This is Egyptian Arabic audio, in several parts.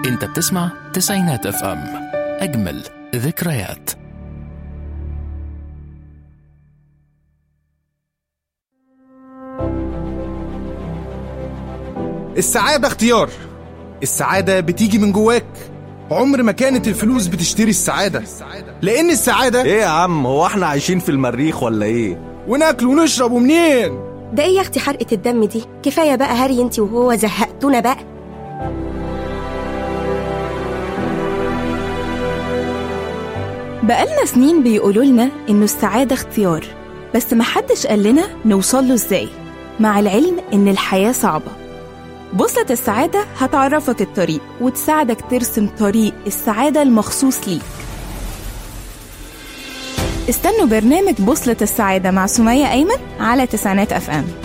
انت بتسمع تسعينات اف ام اجمل ذكريات السعادة اختيار السعادة بتيجي من جواك عمر ما كانت الفلوس بتشتري السعادة لأن السعادة ايه يا عم هو احنا عايشين في المريخ ولا ايه وناكل ونشرب ومنين ده ايه يا اختي حرقة الدم دي كفاية بقى هري انت وهو زهقتونا بقى بقالنا سنين بيقولوا لنا إنه السعادة اختيار بس محدش قال لنا نوصل له إزاي مع العلم إن الحياة صعبة بوصلة السعادة هتعرفك الطريق وتساعدك ترسم طريق السعادة المخصوص ليك استنوا برنامج بوصلة السعادة مع سمية أيمن على تسعينات أف أم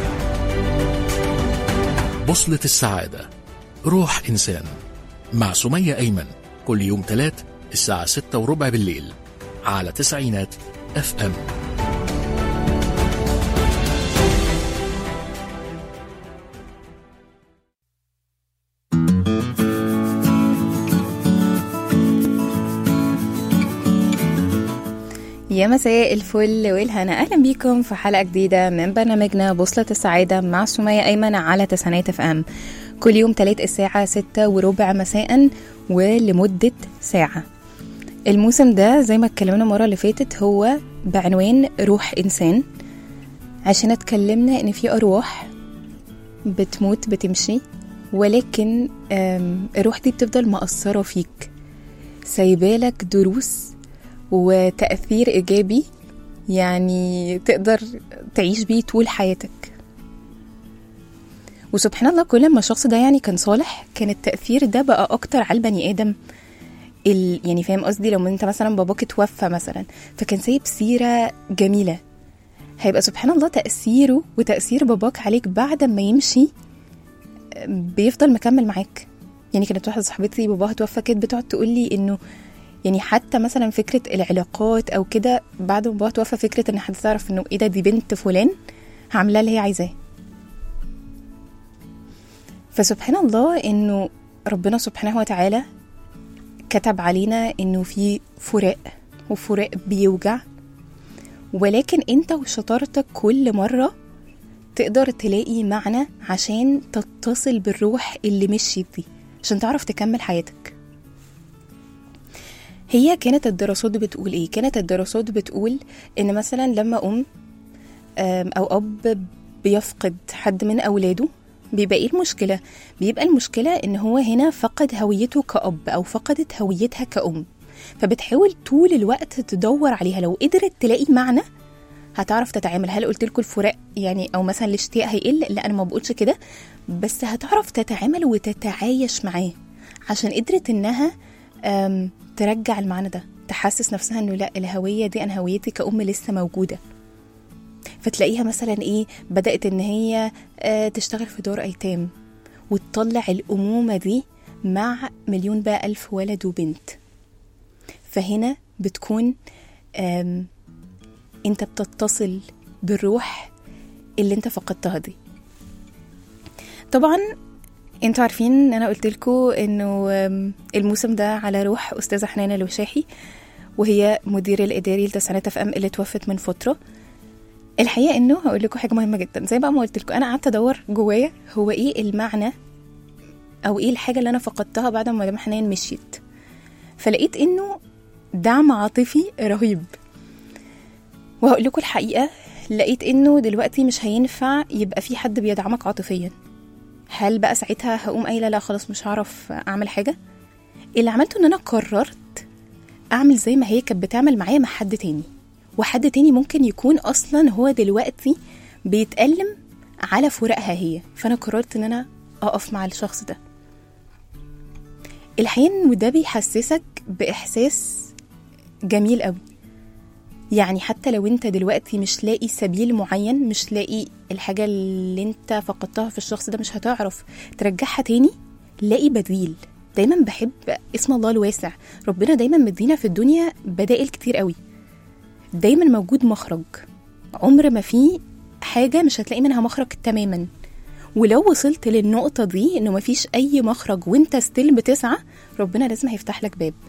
بوصلة السعادة روح إنسان مع سمية أيمن كل يوم تلات الساعة ستة وربع بالليل على تسعينات اف ام يا مساء الفل والهنا اهلا بيكم في حلقه جديده من برنامجنا بوصله السعاده مع سميه ايمن على تسعينات اف ام كل يوم تلات الساعه ستة وربع مساء ولمده ساعه الموسم ده زي ما اتكلمنا المره اللي فاتت هو بعنوان روح انسان عشان اتكلمنا ان في ارواح بتموت بتمشي ولكن آم، الروح دي بتفضل مأثرة فيك سايبالك دروس وتأثير إيجابي يعني تقدر تعيش بيه طول حياتك وسبحان الله كل ما الشخص ده يعني كان صالح كان التأثير ده بقى أكتر على البني آدم ال... يعني فاهم قصدي لو انت مثلا باباك اتوفى مثلا فكان سايب سيرة جميلة هيبقى سبحان الله تأثيره وتأثير باباك عليك بعد ما يمشي بيفضل مكمل معاك يعني كانت واحدة صاحبتي باباها توفى كانت بتقعد تقول لي انه يعني حتى مثلا فكرة العلاقات او كده بعد ما باباها توفى فكرة ان حد تعرف انه ايه ده دي بنت فلان هعملها اللي هي عايزاه فسبحان الله انه ربنا سبحانه وتعالى كتب علينا انه في فراق وفراق بيوجع ولكن انت وشطارتك كل مرة تقدر تلاقي معنى عشان تتصل بالروح اللي مشيت دي عشان تعرف تكمل حياتك هي كانت الدراسات بتقول ايه كانت الدراسات بتقول ان مثلا لما ام آم، او اب بيفقد حد من اولاده بيبقى ايه المشكله بيبقى المشكله ان هو هنا فقد هويته كاب او فقدت هويتها كأم فبتحاول طول الوقت تدور عليها لو قدرت تلاقي معنى هتعرف تتعامل هل قلت لكم الفراق يعني او مثلا الاشتياق هيقل لا انا ما بقولش كده بس هتعرف تتعامل وتتعايش معاه عشان قدرت انها أم، ترجع المعنى ده تحسس نفسها انه لا الهويه دي انا هويتي كأم لسه موجوده فتلاقيها مثلا ايه بدأت ان هي آه، تشتغل في دار ايتام وتطلع الامومه دي مع مليون بقى الف ولد وبنت فهنا بتكون آم، انت بتتصل بالروح اللي انت فقدتها دي طبعا انتوا عارفين ان انا قلت لكم انه آم، الموسم ده على روح استاذه حنان الوشاحي وهي مدير الاداري لتسعينات اف ام اللي توفت من فتره الحقيقه انه هقول لكم حاجه مهمه جدا زي بقى ما قلت لكم انا قعدت ادور جوايا هو ايه المعنى او ايه الحاجه اللي انا فقدتها بعد ما مدام حنان مشيت فلقيت انه دعم عاطفي رهيب وهقول لكم الحقيقه لقيت انه دلوقتي مش هينفع يبقى في حد بيدعمك عاطفيا هل بقى ساعتها هقوم قايله لا خلاص مش هعرف اعمل حاجه اللي عملته ان انا قررت اعمل زي ما هي كانت بتعمل معايا مع حد تاني وحد تاني ممكن يكون اصلا هو دلوقتي بيتألم على فراقها هي فانا قررت ان انا اقف مع الشخص ده الحقيقه انه ده بيحسسك باحساس جميل قوي يعني حتى لو انت دلوقتي مش لاقي سبيل معين مش لاقي الحاجة اللي انت فقدتها في الشخص ده مش هتعرف ترجعها تاني لاقي بديل دايما بحب اسم الله الواسع ربنا دايما مدينا في الدنيا بدائل كتير قوي دايما موجود مخرج عمر ما في حاجة مش هتلاقي منها مخرج تماما ولو وصلت للنقطة دي إنه مفيش أي مخرج وأنت ستيل بتسعى ربنا لازم هيفتح لك باب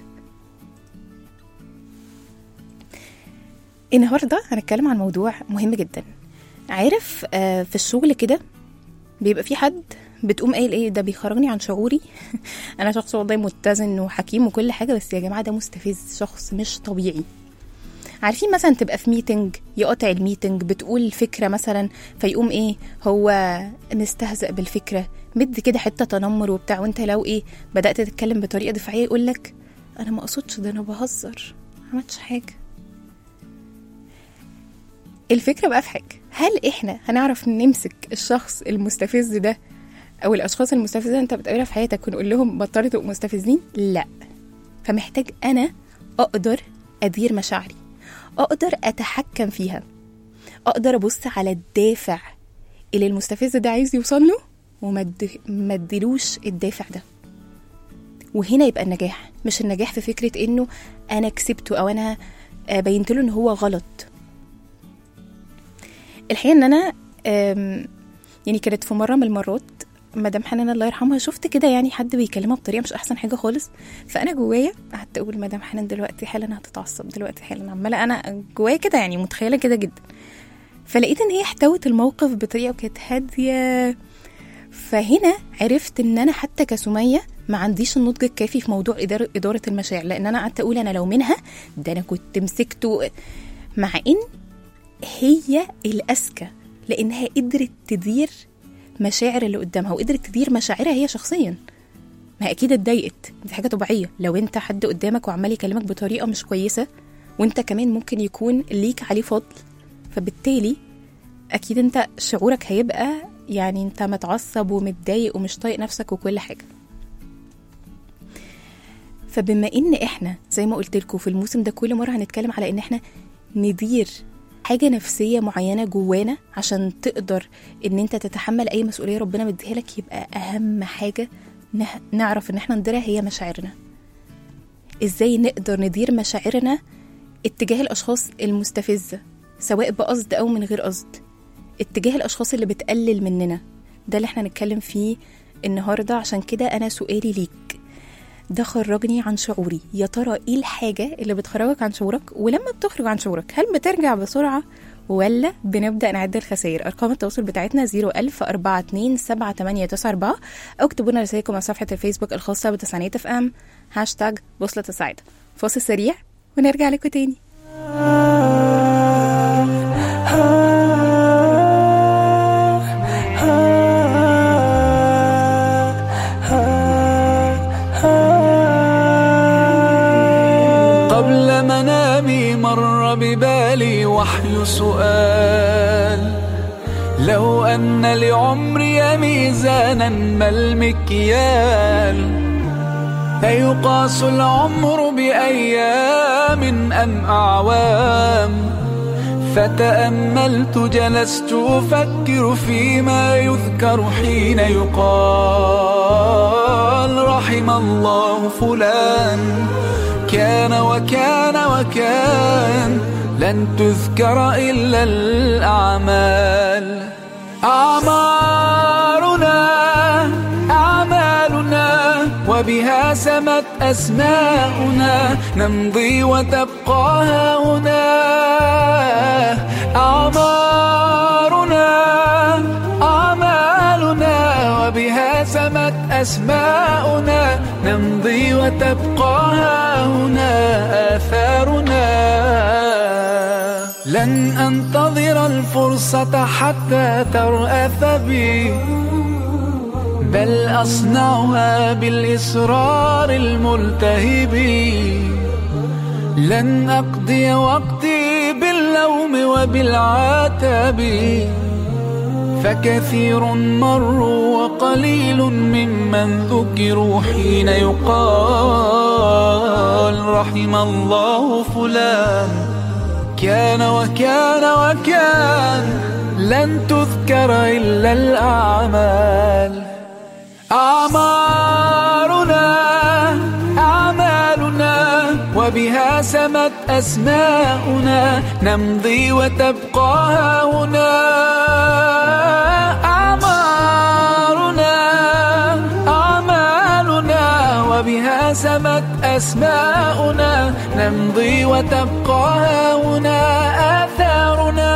النهاردة هنتكلم عن موضوع مهم جدا عارف آه، في الشغل كده بيبقى في حد بتقوم قايل ايه ده بيخرجني عن شعوري انا شخص والله متزن وحكيم وكل حاجه بس يا جماعه ده مستفز شخص مش طبيعي عارفين مثلا تبقى في ميتنج يقطع الميتنج بتقول فكره مثلا فيقوم ايه هو مستهزئ بالفكره مد كده حته تنمر وبتاع وانت لو ايه بدات تتكلم بطريقه دفاعيه يقول لك انا ما اقصدش ده انا بهزر ما عملتش حاجه الفكره بقى في حاجه هل احنا هنعرف نمسك الشخص المستفز ده او الاشخاص المستفزه اللي انت بتقابلها في حياتك ونقول لهم بطلوا تبقوا مستفزين لا فمحتاج انا اقدر ادير مشاعري اقدر اتحكم فيها اقدر ابص على الدافع اللي المستفز ده عايز يوصل له وما اد- ما اديلوش الدافع ده وهنا يبقى النجاح مش النجاح في فكره انه انا كسبته او انا آه، بينت له ان هو غلط الحقيقه ان انا آم، يعني كانت في مره من المرات مدام حنان الله يرحمها شفت كده يعني حد بيكلمها بطريقه مش احسن حاجه خالص فانا جوايا قعدت اقول مدام حنان دلوقتي حالا هتتعصب دلوقتي حالا عماله انا جوايا كده يعني متخيله كده جدا فلقيت ان هي احتوت الموقف بطريقه وكانت هاديه فهنا عرفت ان انا حتى كسميه ما عنديش النضج الكافي في موضوع إدارة, إدارة المشاعر لأن أنا قعدت أقول أنا لو منها ده أنا كنت مسكته مع إن هي الأذكى لأنها قدرت تدير مشاعر اللي قدامها وقدرت تدير مشاعرها هي شخصيا ما اكيد اتضايقت دي حاجه طبيعيه لو انت حد قدامك وعمال يكلمك بطريقه مش كويسه وانت كمان ممكن يكون ليك عليه فضل فبالتالي اكيد انت شعورك هيبقى يعني انت متعصب ومتضايق ومش طايق نفسك وكل حاجه فبما ان احنا زي ما قلت لكم في الموسم ده كل مره هنتكلم على ان احنا ندير حاجه نفسيه معينه جوانا عشان تقدر ان انت تتحمل اي مسؤوليه ربنا مديها لك يبقى اهم حاجه نه- نعرف ان احنا نديرها هي مشاعرنا ازاي نقدر ندير مشاعرنا اتجاه الاشخاص المستفزه سواء بقصد او من غير قصد اتجاه الاشخاص اللي بتقلل مننا ده اللي احنا هنتكلم فيه النهارده عشان كده انا سؤالي ليك ده خرجني عن شعوري يا ترى ايه الحاجة اللي بتخرجك عن شعورك ولما بتخرج عن شعورك هل بترجع بسرعة ولا بنبدأ نعد الخسائر أرقام التواصل بتاعتنا 01000 42 7894 أو اكتبوا لنا رسائلكم على صفحة الفيسبوك الخاصة بتسعينات اف ام هاشتاج بوصلة السعادة فاصل سريع ونرجع لكم تاني قبل منامي مر ببالي وحي سؤال لو أن لعمري ميزانا ما المكيال أيقاس العمر بأيام أم أعوام فتأملت جلست أفكر فيما يذكر حين يقال رحم الله فلان كان وكان وكان لن تذكر إلا الأعمال أعمارنا أعمالنا وبها سمت أسماؤنا نمضي وتبقى هنا أعمارنا أعمالنا وبها سمت أسماؤنا نمضي وتبقى هنا آثارنا لن أنتظر الفرصة حتى ترأث بي بل أصنعها بالإصرار الملتهب لن أقضي وقتي باللوم وبالعتاب فكثير مروا وقليل ممن ذكروا حين يقال رحم الله فلان كان وكان وكان لن تذكر إلا الأعمال أعمارنا أعمالنا وبها سمت أسماؤنا نمضي وتبقى هنا أعمارنا أسماؤنا نمضي وتبقى هاهنا آثارنا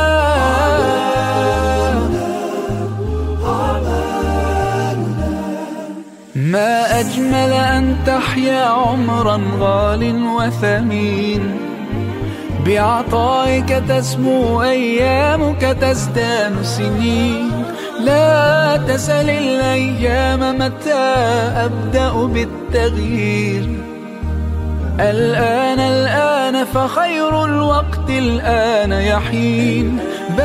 ما أجمل أن تحيا عمرا غال وثمين بعطائك تسمو أيامك تزدان سنين لا تسل الأيام متى أبدأ بالتغيير الآن الآن فخير الوقت الآن يحين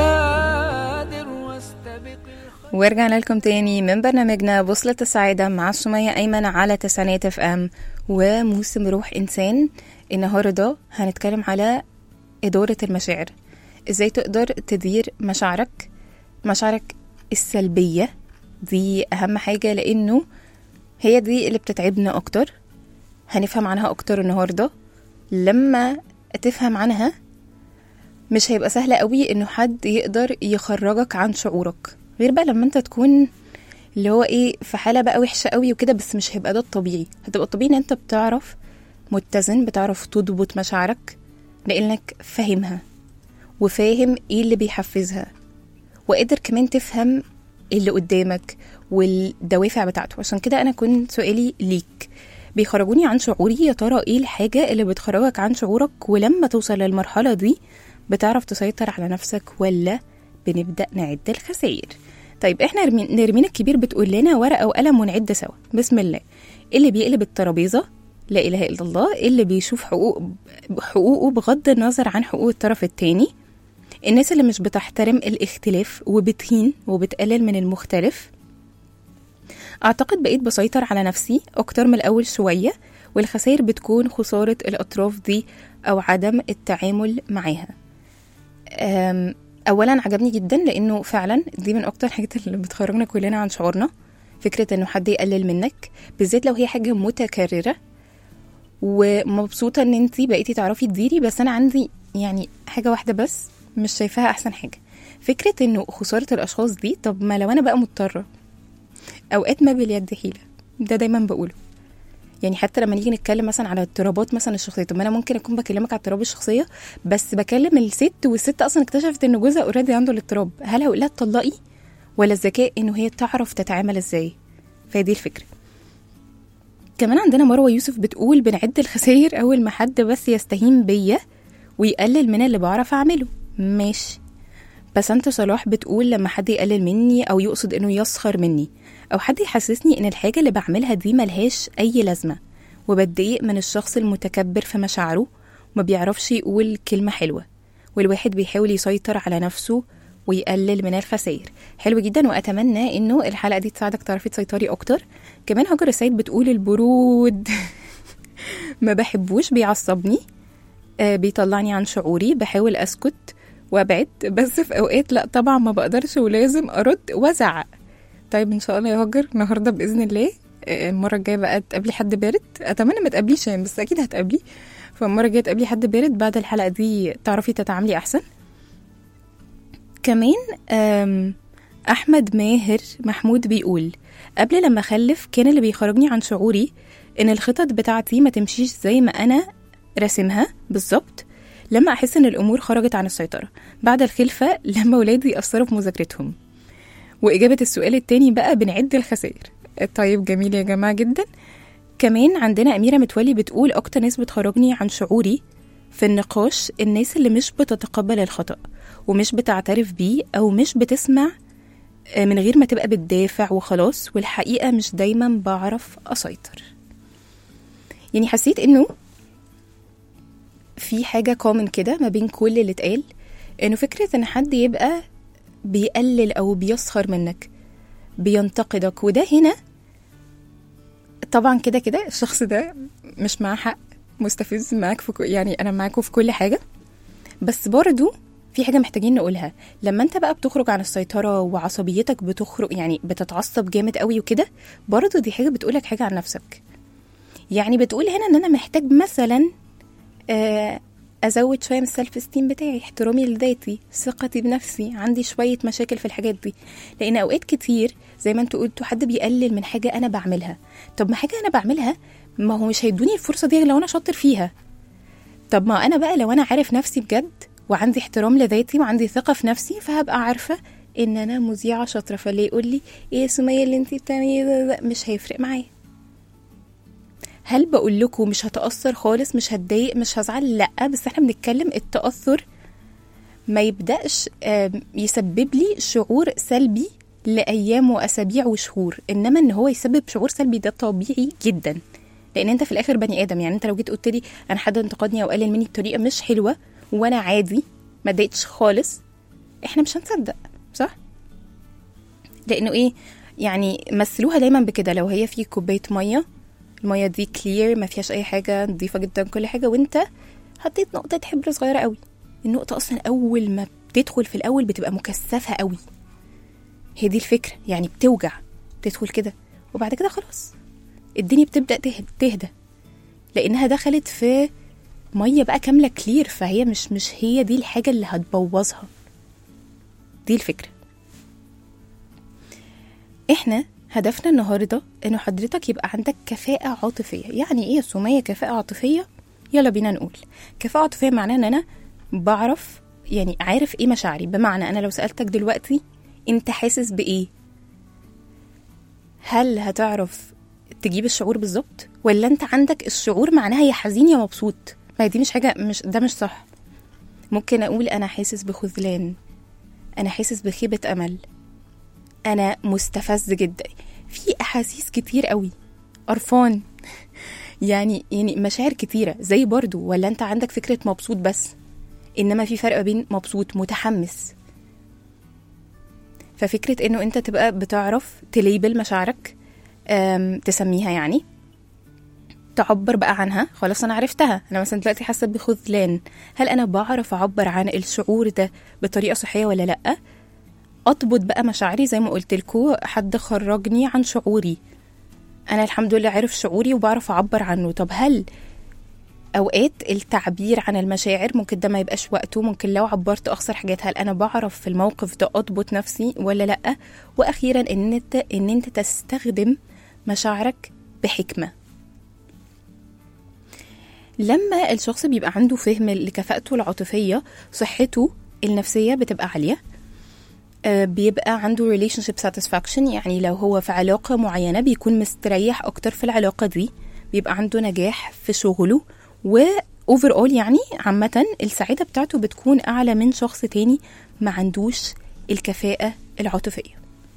بادر واستبق ورجعنا لكم تاني من برنامجنا بوصلة السعادة مع سمية أيمن على تسعينات اف ام وموسم روح إنسان النهاردة هنتكلم على إدارة المشاعر إزاي تقدر تدير مشاعرك مشاعرك السلبية دي أهم حاجة لأنه هي دي اللي بتتعبنا أكتر هنفهم عنها أكتر النهاردة لما تفهم عنها مش هيبقى سهل قوي إنه حد يقدر يخرجك عن شعورك غير بقى لما انت تكون اللي هو ايه في حالة بقى وحشة قوي وكده بس مش هيبقى ده الطبيعي هتبقى الطبيعي ان انت بتعرف متزن بتعرف تضبط مشاعرك لانك فاهمها وفاهم ايه اللي بيحفزها وقادر كمان تفهم اللي قدامك والدوافع بتاعته عشان كده انا كنت سؤالي ليك بيخرجوني عن شعوري يا ترى ايه الحاجة اللي بتخرجك عن شعورك ولما توصل للمرحلة دي بتعرف تسيطر على نفسك ولا بنبدأ نعد الخسائر طيب احنا نرمين نرمين الكبير بتقول لنا ورقة وقلم ونعد سوا بسم الله اللي بيقلب الترابيزة لا إله إلا الله اللي بيشوف حقوق حقوقه بغض النظر عن حقوق الطرف التاني الناس اللي مش بتحترم الاختلاف وبتهين وبتقلل من المختلف أعتقد بقيت بسيطر على نفسي أكتر من الأول شوية والخسائر بتكون خسارة الأطراف دي أو عدم التعامل معاها أم، اولا عجبني جدا لانه فعلا دي من اكتر الحاجات اللي بتخرجنا كلنا عن شعورنا فكره انه حد يقلل منك بالذات لو هي حاجه متكرره ومبسوطه ان انت بقيتي تعرفي تديري بس انا عندي يعني حاجه واحده بس مش شايفاها احسن حاجه فكره انه خساره الاشخاص دي طب ما لو انا بقى مضطره اوقات ما باليد حيله ده دايما بقوله يعني حتى لما نيجي نتكلم مثلا على اضطرابات مثلا الشخصيه طب ما انا ممكن اكون بكلمك على اضطراب الشخصيه بس بكلم الست والست اصلا اكتشفت ان جوزها اوريدي عنده الاضطراب هل هقول لها اتطلقي ولا الذكاء انه هي تعرف تتعامل ازاي فهي دي الفكره كمان عندنا مروه يوسف بتقول بنعد الخسائر اول ما حد بس يستهين بيا ويقلل من اللي بعرف اعمله ماشي بس انت صلاح بتقول لما حد يقلل مني او يقصد انه يسخر مني او حد يحسسني ان الحاجه اللي بعملها دي ملهاش اي لازمه وبتضايق من الشخص المتكبر في مشاعره وما بيعرفش يقول كلمه حلوه والواحد بيحاول يسيطر على نفسه ويقلل من الخسائر حلو جدا واتمنى انه الحلقه دي تساعدك تعرفي تسيطري اكتر كمان هاجر السيد بتقول البرود ما بحبوش بيعصبني آه، بيطلعني عن شعوري بحاول اسكت وابعد بس في اوقات لا طبعا ما بقدرش ولازم ارد وازعق طيب ان شاء الله يا هاجر النهارده باذن الله آه، المره الجايه بقى تقابلي حد بارد اتمنى ما تقابليش يعني بس اكيد هتقابلي فالمره الجايه تقابلي حد بارد بعد الحلقه دي تعرفي تتعاملي احسن كمان آم، احمد ماهر محمود بيقول قبل لما اخلف كان اللي بيخرجني عن شعوري ان الخطط بتاعتي ما تمشيش زي ما انا راسمها بالظبط لما احس ان الامور خرجت عن السيطره بعد الخلفه لما ولادي ياثروا في مذاكرتهم وإجابة السؤال التاني بقى بنعد الخسائر طيب جميل يا جماعة جدا كمان عندنا أميرة متولي بتقول أكتر ناس بتخرجني عن شعوري في النقاش الناس اللي مش بتتقبل الخطأ ومش بتعترف بيه أو مش بتسمع آه، من غير ما تبقى بتدافع وخلاص والحقيقة مش دايما بعرف أسيطر يعني حسيت إنه في حاجة كومن كده ما بين كل اللي اتقال إنه فكرة إن حد يبقى بيقلل او بيسخر منك بينتقدك وده هنا طبعا كده كده الشخص ده مش معاه حق مستفز معاك في ك- يعني انا معاكوا في كل حاجه بس برضو في حاجه محتاجين نقولها لما انت بقى بتخرج عن السيطره وعصبيتك بتخرج يعني بتتعصب جامد قوي وكده برضو دي حاجه بتقولك حاجه عن نفسك يعني بتقول هنا ان انا محتاج مثلا آه، ازود شويه من السلف استيم بتاعي احترامي لذاتي ثقتي بنفسي عندي شويه مشاكل في الحاجات دي لان اوقات كتير زي ما انتوا قلتوا حد بيقلل من حاجه انا بعملها طب ما حاجه انا بعملها ما هو مش هيدوني الفرصه دي غير لو انا شاطر فيها طب ما انا بقى لو انا عارف نفسي بجد وعندي احترام لذاتي وعندي ثقه في نفسي فهبقى عارفه ان انا مذيعه شاطره فاللي يقول لي ايه يا سميه اللي انت بتعمليه ده, ده مش هيفرق معايا هل بقول لكم مش هتاثر خالص مش هتضايق مش هزعل لا بس احنا بنتكلم التاثر ما يبداش آم، يسبب لي شعور سلبي لايام واسابيع وشهور انما ان هو يسبب شعور سلبي ده طبيعي جدا لان انت في الاخر بني ادم يعني انت لو جيت قلت لي انا حد انتقدني او قلل مني بطريقه مش حلوه وانا عادي ما اتضايقتش خالص احنا مش هنصدق صح لانه ايه يعني مثلوها دايما بكده لو هي في كوبايه ميه الميه دي كلير ما فيهاش اي حاجه نظيفه جدا كل حاجه وانت حطيت نقطه حبر صغيره قوي النقطه اصلا اول ما بتدخل في الاول بتبقى مكثفه قوي هي دي الفكره يعني بتوجع تدخل كده وبعد كده خلاص الدنيا بتبدا تهد- تهدى لانها دخلت في ميه بقى كامله كلير فهي مش مش هي دي الحاجه اللي هتبوظها دي الفكره احنا هدفنا النهارده انه حضرتك يبقى عندك كفاءه عاطفيه يعني ايه يا سميه كفاءه عاطفيه يلا بينا نقول كفاءه عاطفيه معناها ان انا بعرف يعني عارف ايه مشاعري بمعنى انا لو سالتك دلوقتي انت حاسس بايه هل هتعرف تجيب الشعور بالظبط ولا انت عندك الشعور معناها يا حزين يا مبسوط ما هي دي مش حاجه مش ده مش صح ممكن اقول انا حاسس بخذلان انا حاسس بخيبه امل انا مستفز جدا في احاسيس كتير قوي قرفان يعني يعني مشاعر كتيره زي برضو ولا انت عندك فكره مبسوط بس انما في فرق بين مبسوط متحمس ففكره انه انت تبقى بتعرف تليبل مشاعرك أم، تسميها يعني تعبر بقى عنها خلاص انا عرفتها انا مثلا دلوقتي حاسه بخذلان هل انا بعرف اعبر عن الشعور ده بطريقه صحيه ولا لا اضبط بقى مشاعري زي ما قلت لكم حد خرجني عن شعوري انا الحمد لله عارف شعوري وبعرف اعبر عنه طب هل اوقات التعبير عن المشاعر ممكن ده ما يبقاش وقته ممكن لو عبرت اخسر حاجات هل انا بعرف في الموقف ده اضبط نفسي ولا لا واخيرا ان انت ان انت تستخدم مشاعرك بحكمه لما الشخص بيبقى عنده فهم لكفاءته العاطفيه صحته النفسيه بتبقى عاليه آه، بيبقى عنده relationship satisfaction يعني لو هو في علاقة معينة بيكون مستريح أكتر في العلاقة دي بيبقى عنده نجاح في شغله و overall يعني عامة السعادة بتاعته بتكون أعلى من شخص تاني ما عندوش الكفاءة العاطفية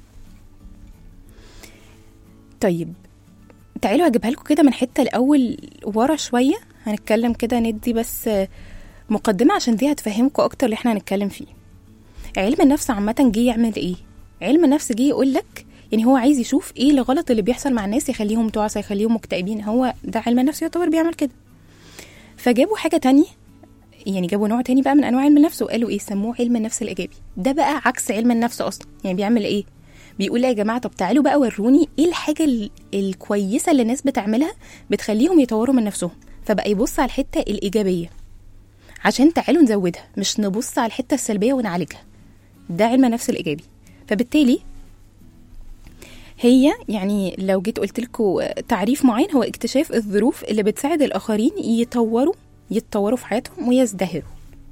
طيب تعالوا هجيبها لكم كده من حتة الأول ورا شوية هنتكلم كده ندي بس آه، مقدمة عشان دي هتفهمكم أكتر اللي احنا هنتكلم فيه علم النفس عامة جه يعمل ايه؟ علم النفس جه يقول لك يعني هو عايز يشوف ايه الغلط اللي بيحصل مع الناس يخليهم تعسى يخليهم مكتئبين هو ده علم النفس يعتبر بيعمل كده فجابوا حاجة تانية يعني جابوا نوع تاني بقى من انواع علم النفس وقالوا ايه سموه علم النفس الايجابي ده بقى عكس علم النفس اصلا يعني بيعمل ايه بيقول يا جماعه طب تعالوا بقى وروني ايه الحاجه ال- الكويسه اللي الناس بتعملها بتخليهم يطوروا من نفسهم فبقى يبص على الحته الايجابيه عشان تعالوا نزودها مش نبص على الحته السلبيه ونعالجها ده علم النفس الايجابي فبالتالي هي يعني لو جيت قلت لكم تعريف معين هو اكتشاف الظروف اللي بتساعد الاخرين يطوروا يتطوروا في حياتهم ويزدهروا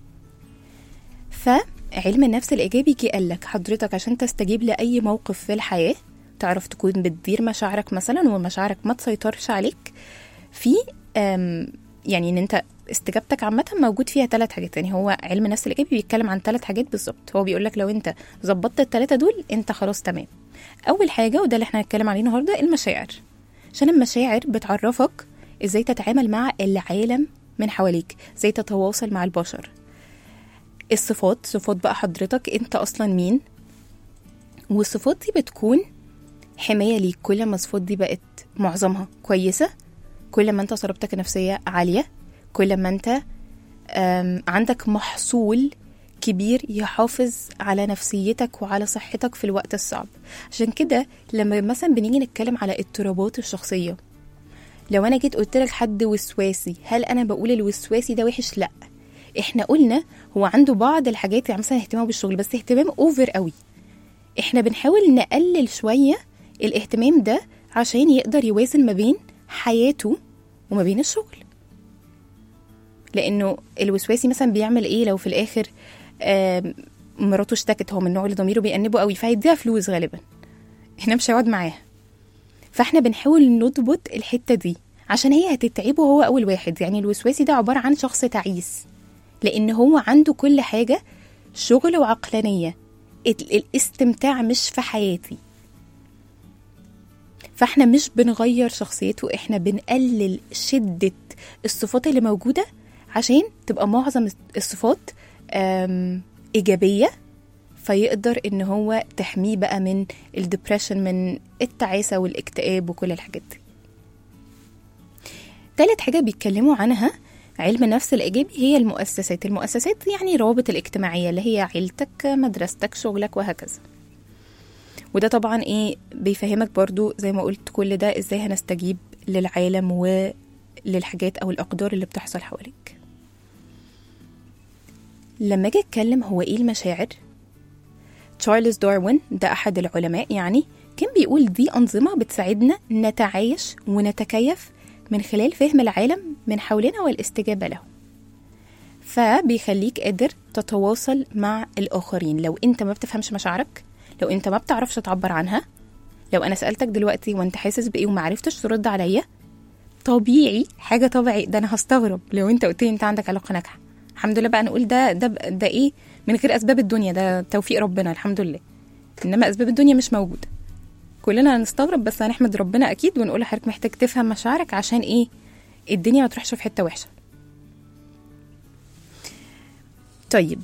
فعلم النفس الايجابي جه قال لك حضرتك عشان تستجيب لاي موقف في الحياه تعرف تكون بتدير مشاعرك مثلا ومشاعرك ما تسيطرش عليك في أم، يعني ان انت استجابتك عامة موجود فيها ثلاث حاجات يعني هو علم النفس الإيجابي بيتكلم عن ثلاث حاجات بالظبط هو بيقول لك لو أنت ظبطت الثلاثة دول أنت خلاص تمام أول حاجة وده اللي احنا هنتكلم عليه النهاردة المشاعر عشان المشاعر بتعرفك ازاي تتعامل مع العالم من حواليك ازاي تتواصل مع البشر الصفات صفات بقى حضرتك انت اصلا مين والصفات دي بتكون حماية ليك كل ما الصفات دي بقت معظمها كويسة كل ما انت صلابتك النفسية عالية كل ما انت أم، عندك محصول كبير يحافظ على نفسيتك وعلى صحتك في الوقت الصعب عشان كده لما مثلا بنيجي نتكلم على اضطرابات الشخصية لو انا جيت قلت لك حد وسواسي هل انا بقول الوسواسي ده وحش لا احنا قلنا هو عنده بعض الحاجات يعني مثلا اهتمامه بالشغل بس اهتمام اوفر قوي احنا بنحاول نقلل شوية الاهتمام ده عشان يقدر يوازن ما بين حياته وما بين الشغل لانه الوسواسي مثلا بيعمل ايه لو في الاخر آم، مراته اشتكت هو من النوع اللي ضميره بيأنبه قوي فهيديها فلوس غالبا هنا مش هيقعد معاها فاحنا بنحاول نضبط الحته دي عشان هي هتتعبه هو اول واحد يعني الوسواسي ده عباره عن شخص تعيس لان هو عنده كل حاجه شغل وعقلانيه ال- الاستمتاع مش في حياتي فاحنا مش بنغير شخصيته احنا بنقلل شدة الصفات اللي موجودة عشان تبقى معظم الصفات آم، إيجابية فيقدر ان هو تحميه بقى من الدبريشن من التعاسة والاكتئاب وكل الحاجات دي تالت حاجة بيتكلموا عنها علم النفس الإيجابي هي المؤسسات المؤسسات يعني روابط الاجتماعية اللي هي عيلتك مدرستك شغلك وهكذا وده طبعا ايه بيفهمك برضو زي ما قلت كل ده ازاي هنستجيب للعالم وللحاجات او الاقدار اللي بتحصل حواليك لما اجي اتكلم هو ايه المشاعر تشارلز داروين ده احد العلماء يعني كان بيقول دي انظمه بتساعدنا نتعايش ونتكيف من خلال فهم العالم من حولنا والاستجابه له فبيخليك قادر تتواصل مع الآخرين لو أنت ما بتفهمش مشاعرك لو أنت ما بتعرفش تعبر عنها لو أنا سألتك دلوقتي وأنت حاسس بإيه وما عرفتش ترد عليا طبيعي حاجة طبيعي ده أنا هستغرب لو أنت قلت لي أنت عندك علاقة ناجحة الحمد لله بقى نقول ده ده ده إيه من غير أسباب الدنيا ده توفيق ربنا الحمد لله إنما أسباب الدنيا مش موجودة كلنا هنستغرب بس هنحمد ربنا أكيد ونقول لحضرتك محتاج تفهم مشاعرك عشان إيه الدنيا ما تروحش في حتة وحشة طيب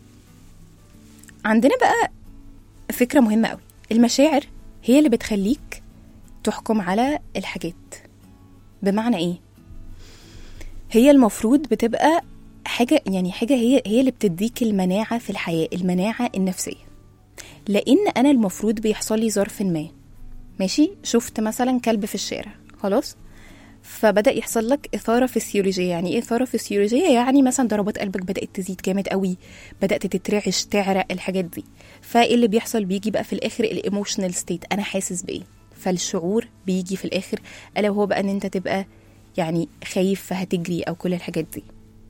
عندنا بقى فكرة مهمة قوي المشاعر هي اللي بتخليك تحكم على الحاجات بمعنى ايه هي المفروض بتبقى حاجة يعني حاجة هي هي اللي بتديك المناعة في الحياة المناعة النفسية لأن أنا المفروض بيحصل لي ظرف ما ماشي شفت مثلا كلب في الشارع خلاص فبدا يحصل لك اثاره فسيولوجيه يعني ايه اثاره فسيولوجيه يعني مثلا ضربات قلبك بدات تزيد جامد قوي بدات تترعش تعرق الحاجات دي فايه اللي بيحصل بيجي بقى في الاخر الايموشنال ستيت انا حاسس بايه فالشعور بيجي في الاخر الا وهو بقى ان انت تبقى يعني خايف فهتجري او كل الحاجات دي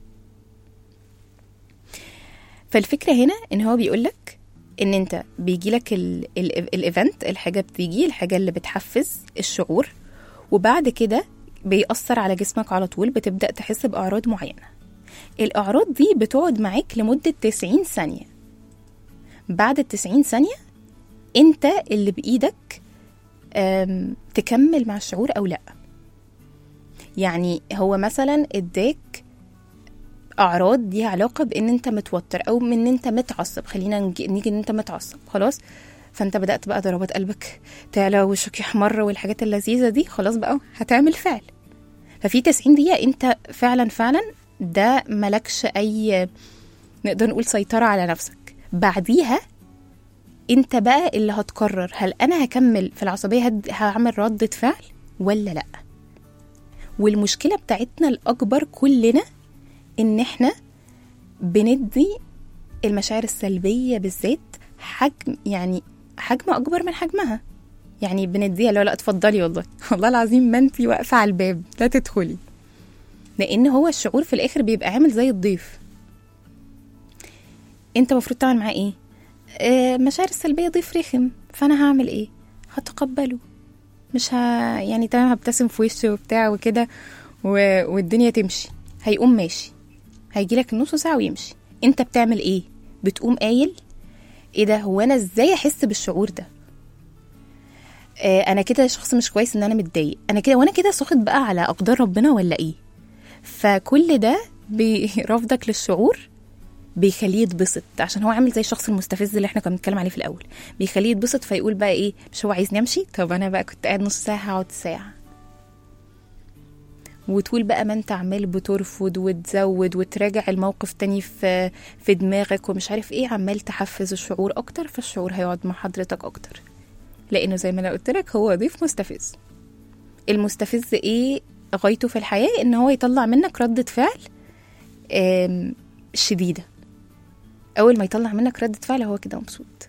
فالفكره هنا ان هو بيقول لك ان انت بيجي لك الايفنت الحاجه بتيجي الحاجه اللي بتحفز الشعور وبعد كده بيأثر على جسمك على طول بتبدأ تحس بأعراض معينة الأعراض دي بتقعد معاك لمدة 90 ثانية بعد ال 90 ثانية انت اللي بإيدك أم، تكمل مع الشعور أو لأ يعني هو مثلا اداك أعراض ليها علاقة بإن أنت متوتر أو من إن أنت متعصب خلينا نجي نيجي إن أنت متعصب خلاص فانت بدات بقى ضربات قلبك تعلى وشك يحمر والحاجات اللذيذه دي خلاص بقى هتعمل فعل ففي 90 دقيقه انت فعلا فعلا ده ملكش اي نقدر نقول سيطره على نفسك بعديها انت بقى اللي هتقرر هل انا هكمل في العصبيه هد... هعمل ردة فعل ولا لا والمشكله بتاعتنا الاكبر كلنا ان احنا بندي المشاعر السلبيه بالذات حجم يعني حجم اكبر من حجمها يعني بنديها لا لا اتفضلي والله والله العظيم ما انتي واقفه على الباب لا تدخلي لان هو الشعور في الاخر بيبقى عامل زي الضيف انت المفروض تعمل معاه ايه آه مشاعر السلبيه ضيف رخم فانا هعمل ايه هتقبله مش ه... يعني تمام هبتسم في وشه وبتاع وكده و... والدنيا تمشي هيقوم ماشي هيجيلك النص ساعه ويمشي انت بتعمل ايه بتقوم قايل ايه ده هو انا ازاي احس بالشعور ده آه انا كده شخص مش كويس ان انا متضايق انا كده وانا كده ساخط بقى على اقدار ربنا ولا ايه فكل ده برفضك للشعور بيخليه يتبسط عشان هو عامل زي الشخص المستفز اللي احنا كنا بنتكلم عليه في الاول بيخليه يتبسط فيقول بقى ايه مش هو عايزني امشي طب انا بقى كنت قاعد نص ساعه هقعد ساعه وطول بقى ما انت عمال بترفض وتزود وتراجع الموقف تاني في في دماغك ومش عارف ايه عمال تحفز الشعور اكتر فالشعور هيقعد مع حضرتك اكتر لانه زي ما انا قلت لك هو ضيف مستفز المستفز ايه غايته في الحياه ان هو يطلع منك ردة فعل آم، شديده اول ما يطلع منك ردة فعل هو كده مبسوط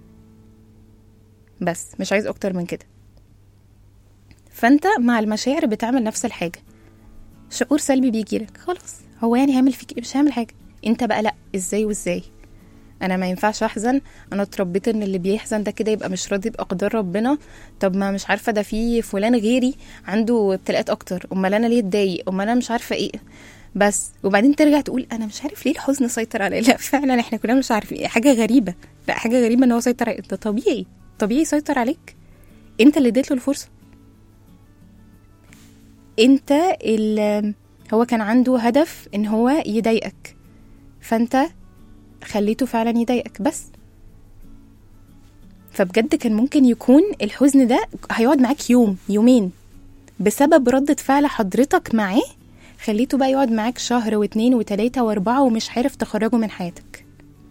بس مش عايز اكتر من كده فانت مع المشاعر بتعمل نفس الحاجه شعور سلبي بيجيلك خلاص هو يعني هيعمل فيك إيه؟ مش هيعمل حاجه انت بقى لا ازاي وازاي انا ما ينفعش احزن انا اتربيت ان اللي بيحزن ده كده يبقى مش راضي باقدار ربنا طب ما مش عارفه ده في فلان غيري عنده ابتلاءات اكتر امال انا ليه اتضايق امال انا مش عارفه ايه بس وبعدين ترجع تقول انا مش عارف ليه الحزن سيطر عليا لا فعلا احنا كلنا مش عارفين حاجه غريبه لا حاجه غريبه ان هو سيطر عليك ده طبيعي طبيعي يسيطر عليك انت اللي اديت له الفرصه انت اللي هو كان عنده هدف ان هو يضايقك فانت خليته فعلا يضايقك بس فبجد كان ممكن يكون الحزن ده هيقعد معاك يوم يومين بسبب ردة فعل حضرتك معاه خليته بقى يقعد معاك شهر واتنين وتلاتة واربعة ومش عارف تخرجه من حياتك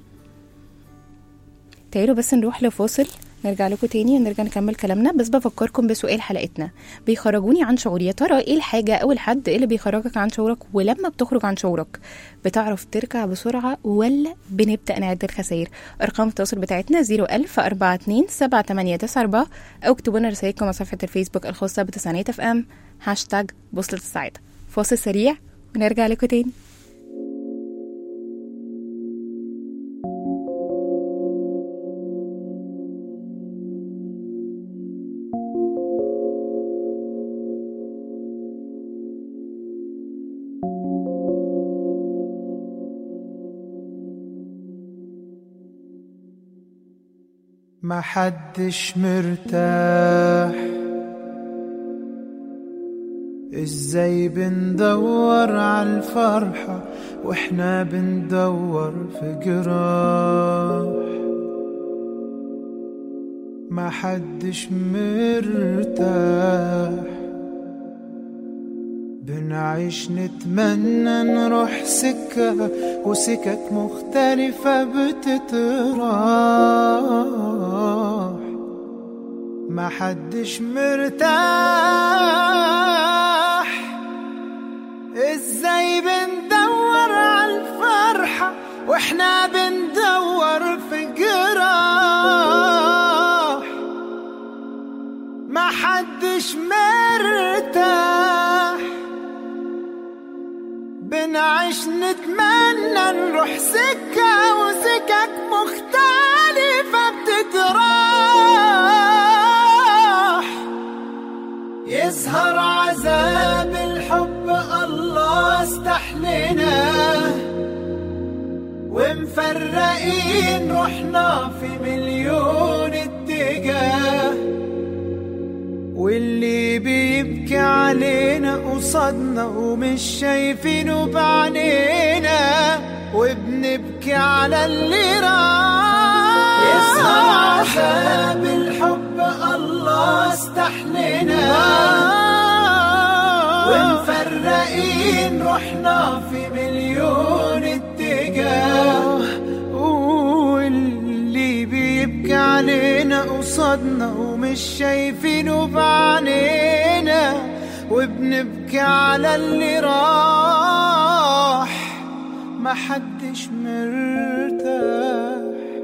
تعالوا بس نروح لفاصل نرجع لكم تاني ونرجع نكمل كلامنا بس بفكركم بسؤال حلقتنا بيخرجوني عن شعوري يا ترى ايه الحاجة او الحد اللي بيخرجك عن شعورك ولما بتخرج عن شعورك بتعرف ترجع بسرعة ولا بنبدأ نعد الخسائر أرقام التواصل بتاعتنا 01000 42 7894 أو اكتبوا لنا رسائلكم على صفحة الفيسبوك الخاصة بتسعينات اف ام هاشتاج بوصلة السعادة فاصل سريع ونرجع لكم تاني ما حدش مرتاح ازاي بندور عالفرحة واحنا بندور في جراح ما حدش مرتاح بنعيش نتمنى نروح سكة وسكك مختلفة بتتراح ما حدش مرتاح ازاي بندور عالفرحة واحنا بندور في جراح ما حدش مرتاح بنعيش نتمنى نروح سكة وسكك مختلفة بتتراح يظهر عذاب الحب الله استحلنا ومفرقين روحنا في مليون اتجاه واللي بيبكي علينا قصادنا ومش شايفينه بعينينا وبنبكي على اللي راح يسهر عذاب الحب الله استحلنا ومفرقين روحنا في مليون اتجاه واللي بيبكي علينا قصادنا ومش شايفينه بعينينا وبنبكي على اللي راح ما حدش مرتاح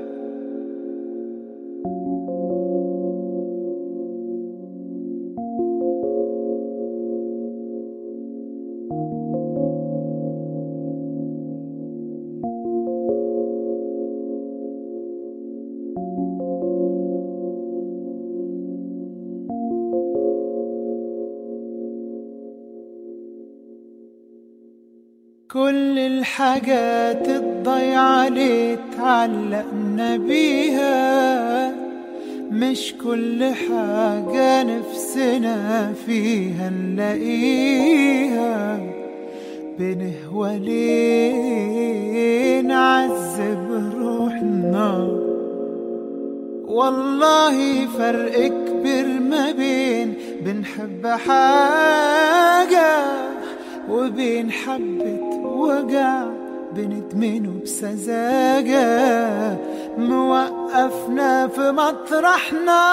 كل الحاجات الضيعة اللي اتعلقنا بيها مش كل حاجة نفسنا فيها نلاقيها بنهوى ليه نعذب روحنا والله فرق كبير ما بين بنحب حاجة وبين حبة وجع بندمنه بسذاجة موقفنا في مطرحنا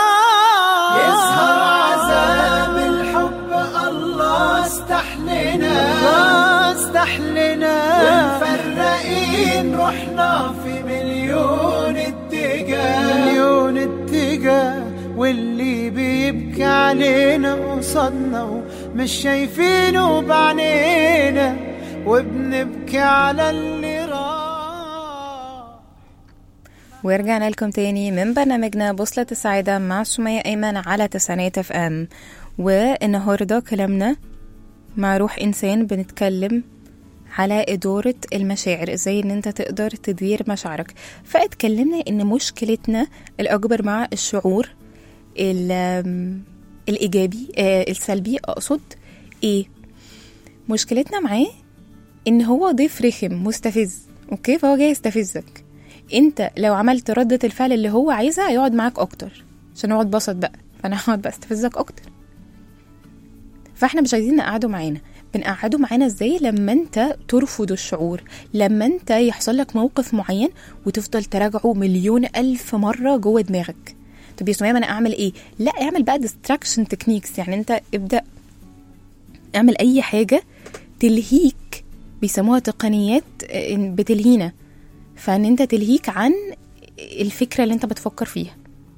يظهر عذاب الحب الله استحلنا الله استحلنا ومفرقين روحنا في مليون اتجاه مليون اتجاه واللي بيبكي علينا قصادنا مش شايفينه بعنينا وبنبكي على اللي راح ورجعنا لكم تاني من برنامجنا بوصلة السعادة مع سمية أيمن على تسعينات اف ام والنهاردة كلامنا مع روح إنسان بنتكلم على إدارة المشاعر إزاي إن أنت تقدر تدير مشاعرك فاتكلمنا إن مشكلتنا الأكبر مع الشعور ال- الإيجابي آه السلبي أقصد إيه مشكلتنا معاه إن هو ضيف رخم مستفز أوكي فهو جاي يستفزك انت لو عملت ردة الفعل اللي هو عايزها هيقعد معاك اكتر عشان هو اتبسط بقى فانا هقعد بقى استفزك اكتر فاحنا مش عايزين نقعده معانا بنقعده معانا ازاي لما انت ترفض الشعور لما انت يحصل لك موقف معين وتفضل تراجعه مليون الف مرة جوه دماغك طب يا سمية ما انا اعمل ايه لا اعمل بقى distraction techniques يعني انت ابدأ اعمل اي حاجة تلهيك بيسموها تقنيات آه، بتلهينا فان انت تلهيك عن الفكره اللي انت بتفكر فيها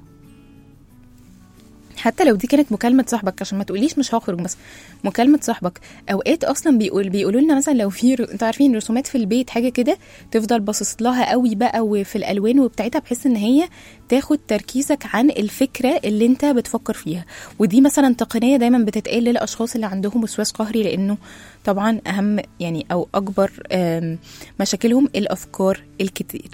حتى لو دي كانت مكالمة صاحبك عشان ما تقوليش مش هخرج مثلا مكالمة صاحبك اوقات اصلا بيقول بيقولوا لنا مثلا لو في ر- انتوا عارفين رسومات في البيت حاجة كده تفضل باصص لها قوي بقى وفي الالوان وبتاعتها بحيث ان هي تاخد تركيزك عن الفكرة اللي انت بتفكر فيها ودي مثلا تقنية دايما بتتقال للاشخاص اللي عندهم وسواس قهري لانه طبعا اهم يعني او اكبر آم، مشاكلهم الافكار الكتير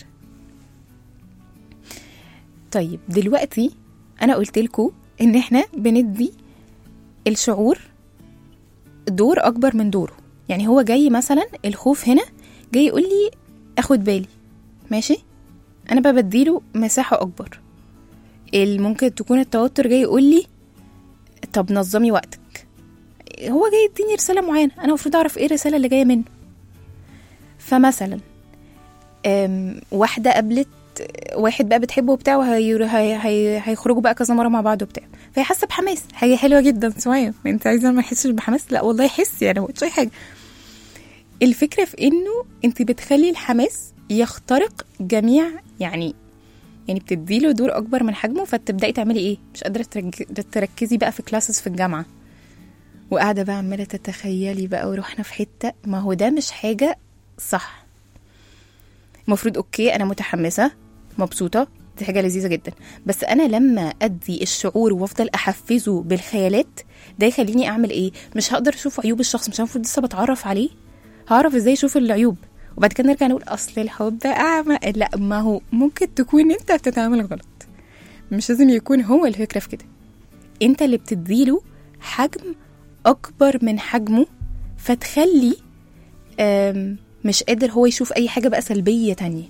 طيب دلوقتي انا قلت لكم ان احنا بندي الشعور دور اكبر من دوره يعني هو جاي مثلا الخوف هنا جاي يقول لي اخد بالي ماشي انا بقى بديله مساحه اكبر ال- ممكن تكون التوتر جاي يقول لي طب نظمي وقتك هو جاي يديني رساله معينه انا المفروض اعرف ايه الرساله اللي جايه منه فمثلا أم، واحده قابلت واحد بقى بتحبه وبتاع وهي هي هي هيخرجوا بقى كذا مره مع بعض وبتاع فهي حاسه بحماس حاجه حلوه جدا سمية انت عايزه ما احسش بحماس لا والله حس يعني ما قلتش اي حاجه الفكره في انه انت بتخلي الحماس يخترق جميع يعني يعني بتديله دور اكبر من حجمه فتبداي تعملي ايه مش قادره ترج- تركزي بقى في كلاسز في الجامعه وقاعده بقى عماله تتخيلي بقى ورحنا في حته ما هو ده مش حاجه صح المفروض اوكي انا متحمسه مبسوطه دي حاجه لذيذه جدا بس انا لما ادي الشعور وافضل احفزه بالخيالات ده يخليني اعمل ايه مش هقدر اشوف عيوب الشخص مش أنا المفروض لسه بتعرف عليه هعرف ازاي اشوف العيوب وبعد كده نرجع نقول اصل الحب اعمى لا ما هو ممكن تكون انت بتتعامل غلط مش لازم يكون هو الفكره في كده انت اللي بتديله حجم اكبر من حجمه فتخلي آم، مش قادر هو يشوف اي حاجه بقى سلبيه تانية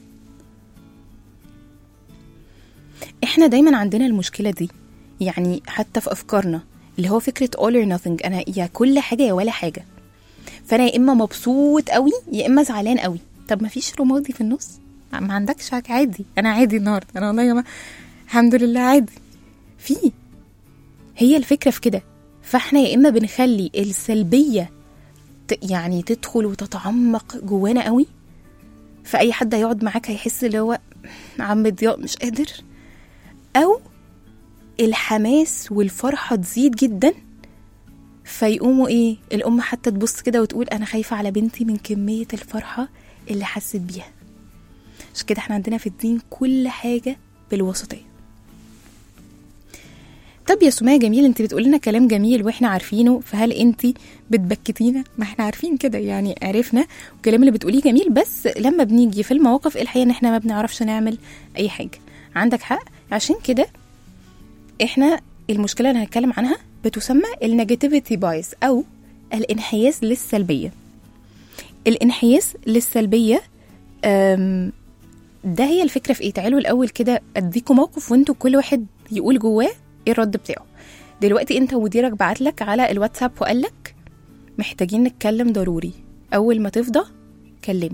احنا دايما عندنا المشكله دي يعني حتى في افكارنا اللي هو فكره all or nothing انا يا كل حاجه يا ولا حاجه فانا يا اما مبسوط قوي يا اما زعلان قوي طب ما فيش رمادي في النص ما عندكش حاجة عادي انا عادي النهارده انا والله يا جماعه الحمد لله عادي في هي الفكره في كده فاحنا يا اما بنخلي السلبيه ت- يعني تدخل وتتعمق جوانا قوي فاي حد هيقعد معاك هيحس اللي هو عم ضياء مش قادر او الحماس والفرحه تزيد جدا فيقوموا ايه الام حتى تبص كده وتقول انا خايفه على بنتي من كميه الفرحه اللي حست بيها عشان كده احنا عندنا في الدين كل حاجه بالوسطيه طب يا سمية جميل انت بتقول لنا كلام جميل واحنا عارفينه فهل انت بتبكتينا ما احنا عارفين كده يعني عرفنا والكلام اللي بتقوليه جميل بس لما بنيجي في المواقف الحقيقه ان احنا ما بنعرفش نعمل اي حاجه عندك حق عشان كده احنا المشكله اللي هنتكلم عنها بتسمى النيجاتيفيتي بايس او الانحياز للسلبيه الانحياز للسلبيه أم، ده هي الفكره في ايه تعالوا الاول كده اديكم موقف وانتوا كل واحد يقول جواه ايه الرد بتاعه دلوقتي انت ومديرك بعت لك على الواتساب وقال لك محتاجين نتكلم ضروري اول ما تفضى كلمه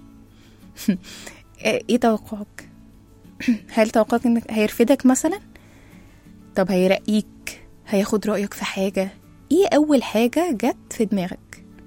ايه توقعك هل توقعك انك هيرفدك مثلا طب هيرقيك هياخد رأيك في حاجة ايه اول حاجة جت في دماغك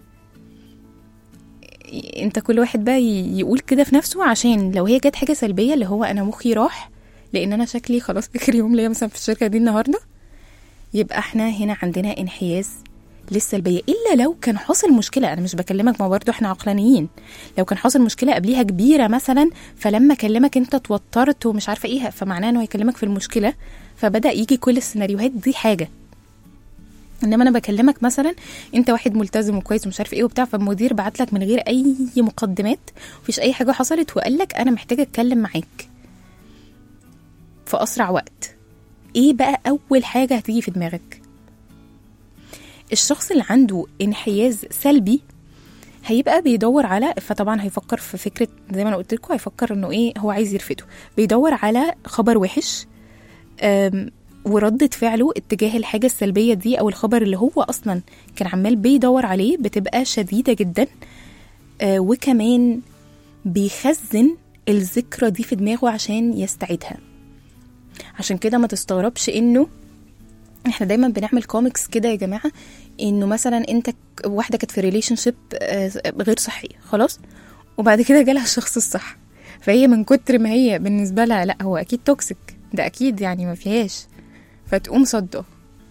انت كل واحد بقى ي- يقول كده في نفسه عشان لو هي جت حاجة سلبية اللي هو انا مخي راح لان انا شكلي خلاص اخر يوم ليا مثلا في الشركة دي النهاردة يبقى احنا هنا عندنا انحياز للسلبيه الا لو كان حاصل مشكله انا مش بكلمك ما برضه احنا عقلانيين لو كان حاصل مشكله قبليها كبيره مثلا فلما كلمك انت توترت ومش عارفه ايه فمعناه انه هيكلمك في المشكله فبدا يجي كل السيناريوهات دي حاجه انما انا بكلمك مثلا انت واحد ملتزم وكويس ومش عارف ايه وبتاع فالمدير بعت لك من غير اي مقدمات مفيش اي حاجه حصلت وقال لك انا محتاج اتكلم معاك في اسرع وقت ايه بقى اول حاجه هتيجي في دماغك الشخص اللي عنده انحياز سلبي هيبقى بيدور على فطبعا هيفكر في فكره زي ما انا قلت لكم هيفكر انه ايه هو عايز يرفده بيدور على خبر وحش أم، وردة فعله اتجاه الحاجة السلبية دي أو الخبر اللي هو أصلا كان عمال بيدور عليه بتبقى شديدة جدا آه، وكمان بيخزن الذكرى دي في دماغه عشان يستعيدها عشان كده ما تستغربش انه احنا دايما بنعمل كوميكس كده يا جماعه انه مثلا انت ك- واحده كانت في ريليشن شيب غير صحيه خلاص وبعد كده جالها الشخص الصح فهي من كتر ما هي بالنسبه لها لا هو اكيد توكسيك ده اكيد يعني ما فيهاش فتقوم صده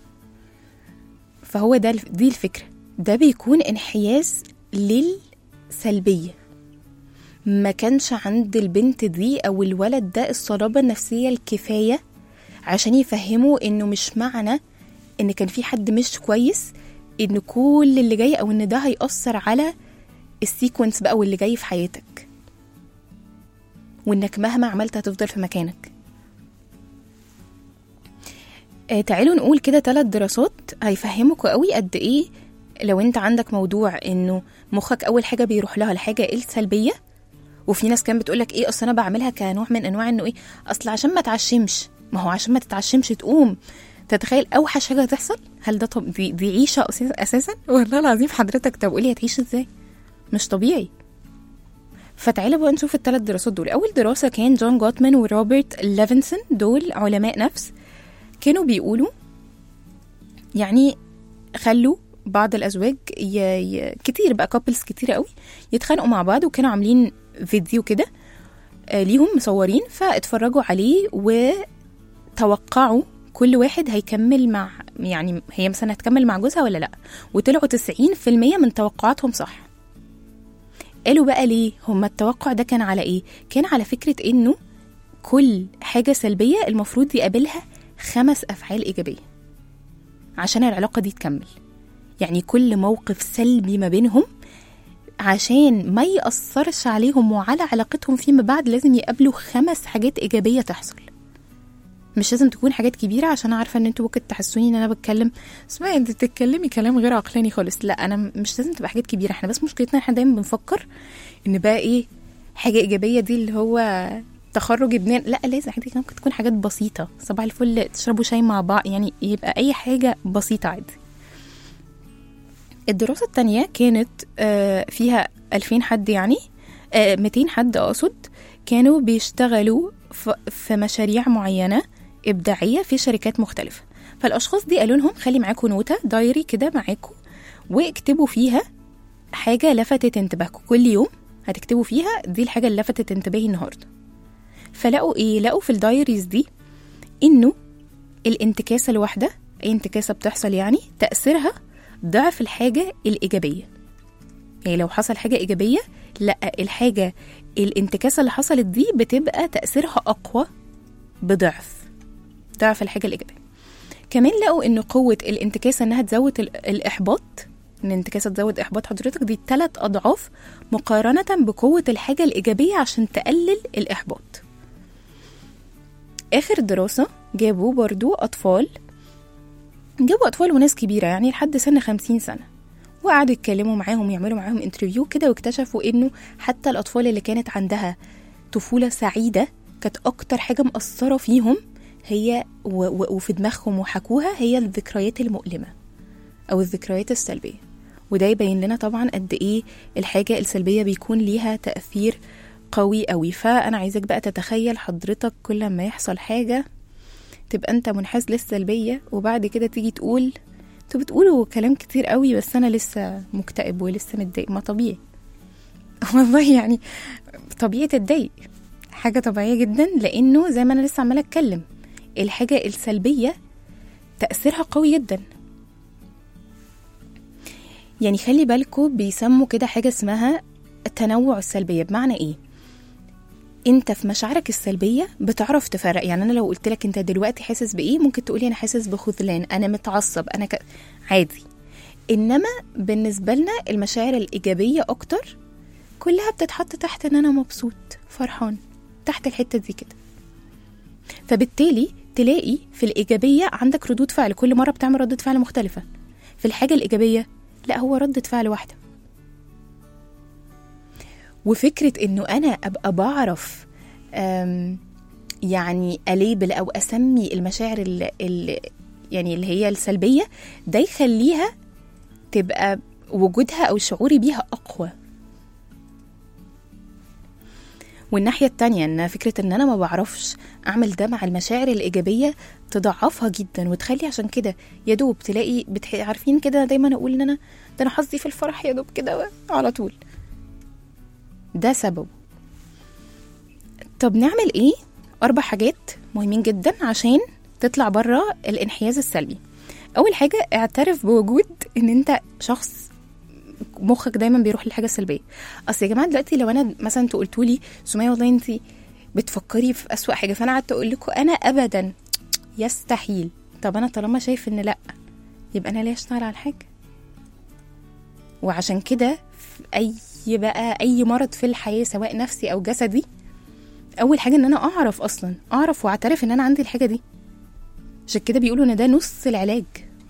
فهو ده الف- دي الفكره ده بيكون انحياز للسلبيه ما كانش عند البنت دي او الولد ده الصلابه النفسيه الكفايه عشان يفهموا انه مش معنى ان كان في حد مش كويس ان كل اللي جاي او ان ده هيأثر على السيكونس بقى واللي جاي في حياتك وانك مهما عملت هتفضل في مكانك آه تعالوا نقول كده ثلاث دراسات هيفهمكوا قوي قد ايه لو انت عندك موضوع انه مخك اول حاجه بيروح لها الحاجه السلبيه وفي ناس كانت بتقول لك ايه اصل انا بعملها كنوع من انواع انه ايه اصل عشان ما تعشمش ما هو عشان ما تتعشمش تقوم تتخيل اوحش حاجه تحصل هل ده طب دي, دي عيشه أساس- اساسا والله العظيم حضرتك طب قولي هتعيش ازاي مش طبيعي فتعالى بقى نشوف الثلاث دراسات دول اول دراسه كان جون جوتمان وروبرت ليفنسون دول علماء نفس كانوا بيقولوا يعني خلوا بعض الازواج ي... ي... كتير بقى كابلز كتير قوي يتخانقوا مع بعض وكانوا عاملين فيديو كده آه، ليهم مصورين فاتفرجوا عليه وتوقعوا كل واحد هيكمل مع يعني هي مثلا هتكمل مع جوزها ولا لا وطلعوا 90% من توقعاتهم صح قالوا بقى ليه هما التوقع ده كان على ايه كان على فكرة انه كل حاجة سلبية المفروض يقابلها خمس افعال ايجابية عشان العلاقة دي تكمل يعني كل موقف سلبي ما بينهم عشان ما يأثرش عليهم وعلى علاقتهم فيما بعد لازم يقابلوا خمس حاجات إيجابية تحصل مش لازم تكون حاجات كبيرة عشان عارفة ان انتوا ممكن تحسوني ان انا بتكلم اسمعي انت بتتكلمي كلام غير عقلاني خالص لا انا م- مش لازم تبقى حاجات كبيرة احنا بس مشكلتنا احنا دايما بنفكر ان بقى ايه حاجة ايجابية دي اللي هو تخرج ابنين لا لازم حاجات ممكن تكون حاجات بسيطة صباح الفل تشربوا شاي مع بعض يعني يبقى اي حاجة بسيطة عادي الدراسة التانية كانت آه، فيها 2000 حد يعني آه، 200 حد أقصد كانوا بيشتغلوا ف- في مشاريع معينة إبداعية في شركات مختلفة فالأشخاص دي قالوا لهم خلي معاكم نوتة دايري كده معاكم واكتبوا فيها حاجة لفتت انتباهكم كل يوم هتكتبوا فيها دي الحاجة اللي لفتت انتباهي النهاردة فلقوا ايه لقوا في الدايريز دي انه الانتكاسة الواحدة اي انتكاسة بتحصل يعني تأثيرها ضعف الحاجة الإيجابية يعني لو حصل حاجة إيجابية لا الحاجة الانتكاسة اللي حصلت دي بتبقى تأثيرها أقوى بضعف ضعف الحاجة الإيجابية كمان لقوا إن قوة الانتكاسة إنها تزود ال- الإحباط إن الانتكاسة تزود إحباط حضرتك دي ثلاث أضعاف مقارنة بقوة الحاجة الإيجابية عشان تقلل الإحباط آخر دراسة جابوا برضو أطفال جابوا أطفال وناس كبيرة يعني لحد سن خمسين سنة وقعدوا يتكلموا معاهم يعملوا معاهم انترفيو كده واكتشفوا انه حتى الاطفال اللي كانت عندها طفولة سعيدة كانت اكتر حاجة مأثرة فيهم هي و- و- وفي دماغهم وحكوها هي الذكريات المؤلمة او الذكريات السلبية وده يبين لنا طبعا قد ايه الحاجة السلبية بيكون ليها تأثير قوي قوي فانا عايزك بقى تتخيل حضرتك كل ما يحصل حاجة تبقى انت منحاز للسلبية وبعد كده تيجي تقول انتوا بتقولوا كلام كتير قوي بس انا لسه مكتئب ولسه متضايق ما طبيعي والله يعني طبيعي تتضايق حاجة طبيعية جدا لأنه زي ما أنا لسه عمالة أتكلم الحاجة السلبية تأثيرها قوي جدا يعني خلي بالكم بيسموا كده حاجة اسمها التنوع السلبية بمعنى ايه انت في مشاعرك السلبية بتعرف تفرق يعني انا لو قلت لك انت دلوقتي حاسس بايه ممكن تقولي انا حاسس بخذلان انا متعصب انا ك... عادي انما بالنسبة لنا المشاعر الايجابية اكتر كلها بتتحط تحت ان انا مبسوط فرحان تحت الحتة دي كده فبالتالي تلاقي في الإيجابية عندك ردود فعل كل مرة بتعمل ردة فعل مختلفة في الحاجة الإيجابية لا هو ردة فعل واحدة وفكرة إنه أنا أبقى بعرف أم، يعني أليبل أو أسمي المشاعر اللي, اللي يعني اللي هي السلبية ده يخليها تبقى وجودها أو شعوري بيها أقوى والناحية التانية ان فكرة ان انا ما بعرفش اعمل ده مع المشاعر الايجابية تضعفها جدا وتخلي عشان كده يا دوب تلاقي بتح... عارفين كده دايما اقول ان انا ده انا حظي في الفرح يا دوب كده على طول ده سبب طب نعمل ايه اربع حاجات مهمين جدا عشان تطلع بره الانحياز السلبي اول حاجة اعترف بوجود ان انت شخص مخك دايما بيروح للحاجه السلبيه اصل يا جماعه دلوقتي لو انا مثلا انتوا قلتوا لي سميه والله انت بتفكري في اسوأ حاجه فانا قعدت اقول لكم انا ابدا يستحيل طب انا طالما شايف ان لا يبقى انا ليه اشتغل على الحاجه وعشان كده في اي بقى اي مرض في الحياه سواء نفسي او جسدي اول حاجه ان انا اعرف اصلا اعرف واعترف ان انا عندي الحاجه دي عشان كده بيقولوا ان ده نص العلاج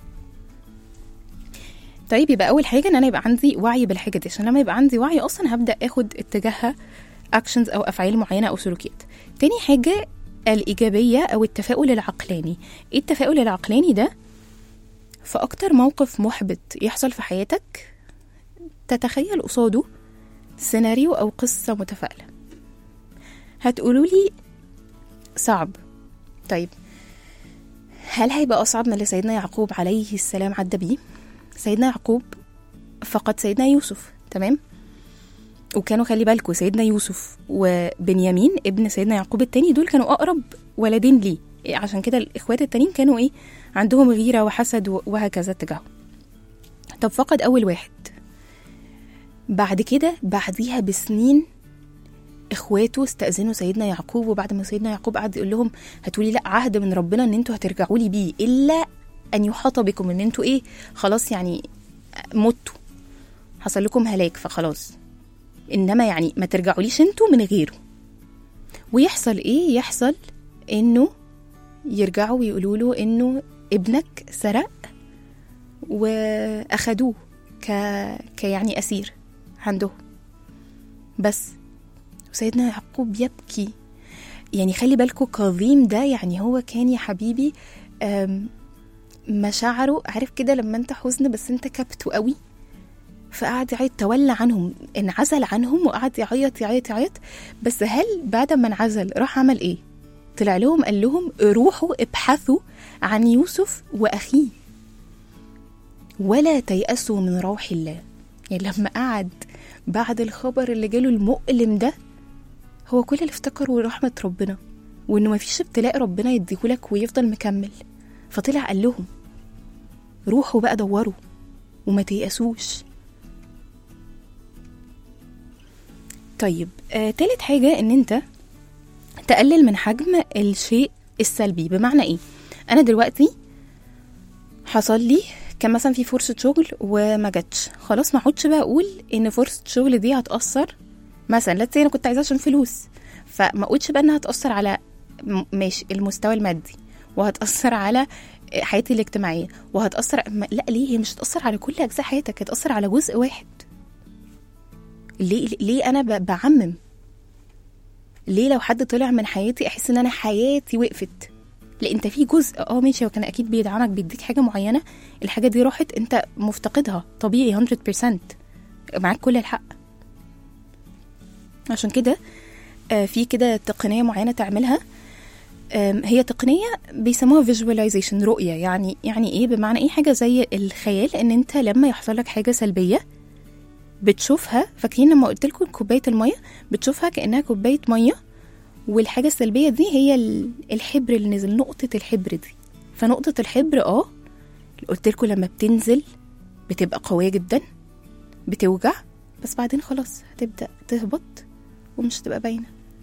طيب يبقى اول حاجه ان انا يبقى عندي وعي بالحاجه دي عشان لما يبقى عندي وعي اصلا هبدا اخد اتجاهها اكشنز او افعال معينه او سلوكيات تاني حاجه الايجابيه او التفاؤل العقلاني ايه التفاؤل العقلاني ده في اكتر موقف محبط يحصل في حياتك تتخيل قصاده سيناريو او قصه متفائله هتقولوا لي صعب طيب هل هيبقى اصعب من اللي سيدنا يعقوب عليه السلام عدى بيه سيدنا يعقوب فقد سيدنا يوسف تمام وكانوا خلي بالكوا سيدنا يوسف وبنيامين ابن سيدنا يعقوب التاني دول كانوا اقرب ولدين ليه عشان كده الاخوات التانيين كانوا ايه عندهم غيره وحسد و- وهكذا تجاهه طب فقد اول واحد بعد كده بعديها بسنين اخواته استاذنوا سيدنا يعقوب وبعد ما سيدنا يعقوب قعد يقول لهم هاتولي لا عهد من ربنا ان انتوا هترجعوا لي بيه الا ان يحاط بكم ان انتوا ايه خلاص يعني متوا حصل لكم هلاك فخلاص انما يعني ما ترجعوليش انتوا من غيره ويحصل ايه يحصل انه يرجعوا ويقولوا له انه ابنك سرق واخدوه ك... كيعني اسير عندهم بس وسيدنا يعقوب يبكي يعني خلي بالكوا كظيم ده يعني هو كان يا حبيبي أم، مشاعره عارف كده لما انت حزن بس انت كبته قوي فقعد يعيط تولى عنهم انعزل عنهم وقعد يعيط يعيط يعيط بس هل بعد ما انعزل راح عمل ايه طلع لهم قال لهم روحوا ابحثوا عن يوسف واخيه ولا تيأسوا من روح الله يعني لما قعد بعد الخبر اللي جاله المؤلم ده هو كل اللي افتكره رحمة ربنا وانه مفيش ابتلاء ربنا يديهولك ويفضل مكمل فطلع قال لهم روحوا بقى دوروا وما تيأسوش طيب آه، تالت حاجة ان انت تقلل من حجم الشيء السلبي بمعنى ايه انا دلوقتي حصل لي كان مثلا في فرصة شغل وما جاتش خلاص ما اقعدش بقى اقول ان فرصة الشغل دي هتأثر مثلا لا انا كنت عايزاها عشان فلوس فما اقولش بقى انها هتأثر على م- ماشي المستوى المادي وهتأثر على حياتي الاجتماعية وهتأثر ما- لا ليه هي مش هتأثر على كل أجزاء حياتك هتأثر على جزء واحد ليه ليه أنا ب- بعمم ليه لو حد طلع من حياتي أحس إن أنا حياتي وقفت لا انت في جزء اه ماشي هو كان اكيد بيدعمك بيديك حاجه معينه الحاجه دي راحت انت مفتقدها طبيعي 100% معاك كل الحق عشان كده آه، في كده تقنيه معينه تعملها آم، هي تقنيه بيسموها visualization رؤيه يعني يعني ايه بمعنى ايه حاجه زي الخيال ان انت لما يحصل لك حاجه سلبيه بتشوفها فاكرين لما قلت لكم كوبايه الميه بتشوفها كانها كوبايه ميه والحاجه السلبيه دي هي ال- الحبر اللي نزل نقطه الحبر دي فنقطه الحبر اه قلت لكم لما بتنزل بتبقى قويه جدا بتوجع بس بعدين خلاص هتبدأ تهبط ومش هتبقى باينة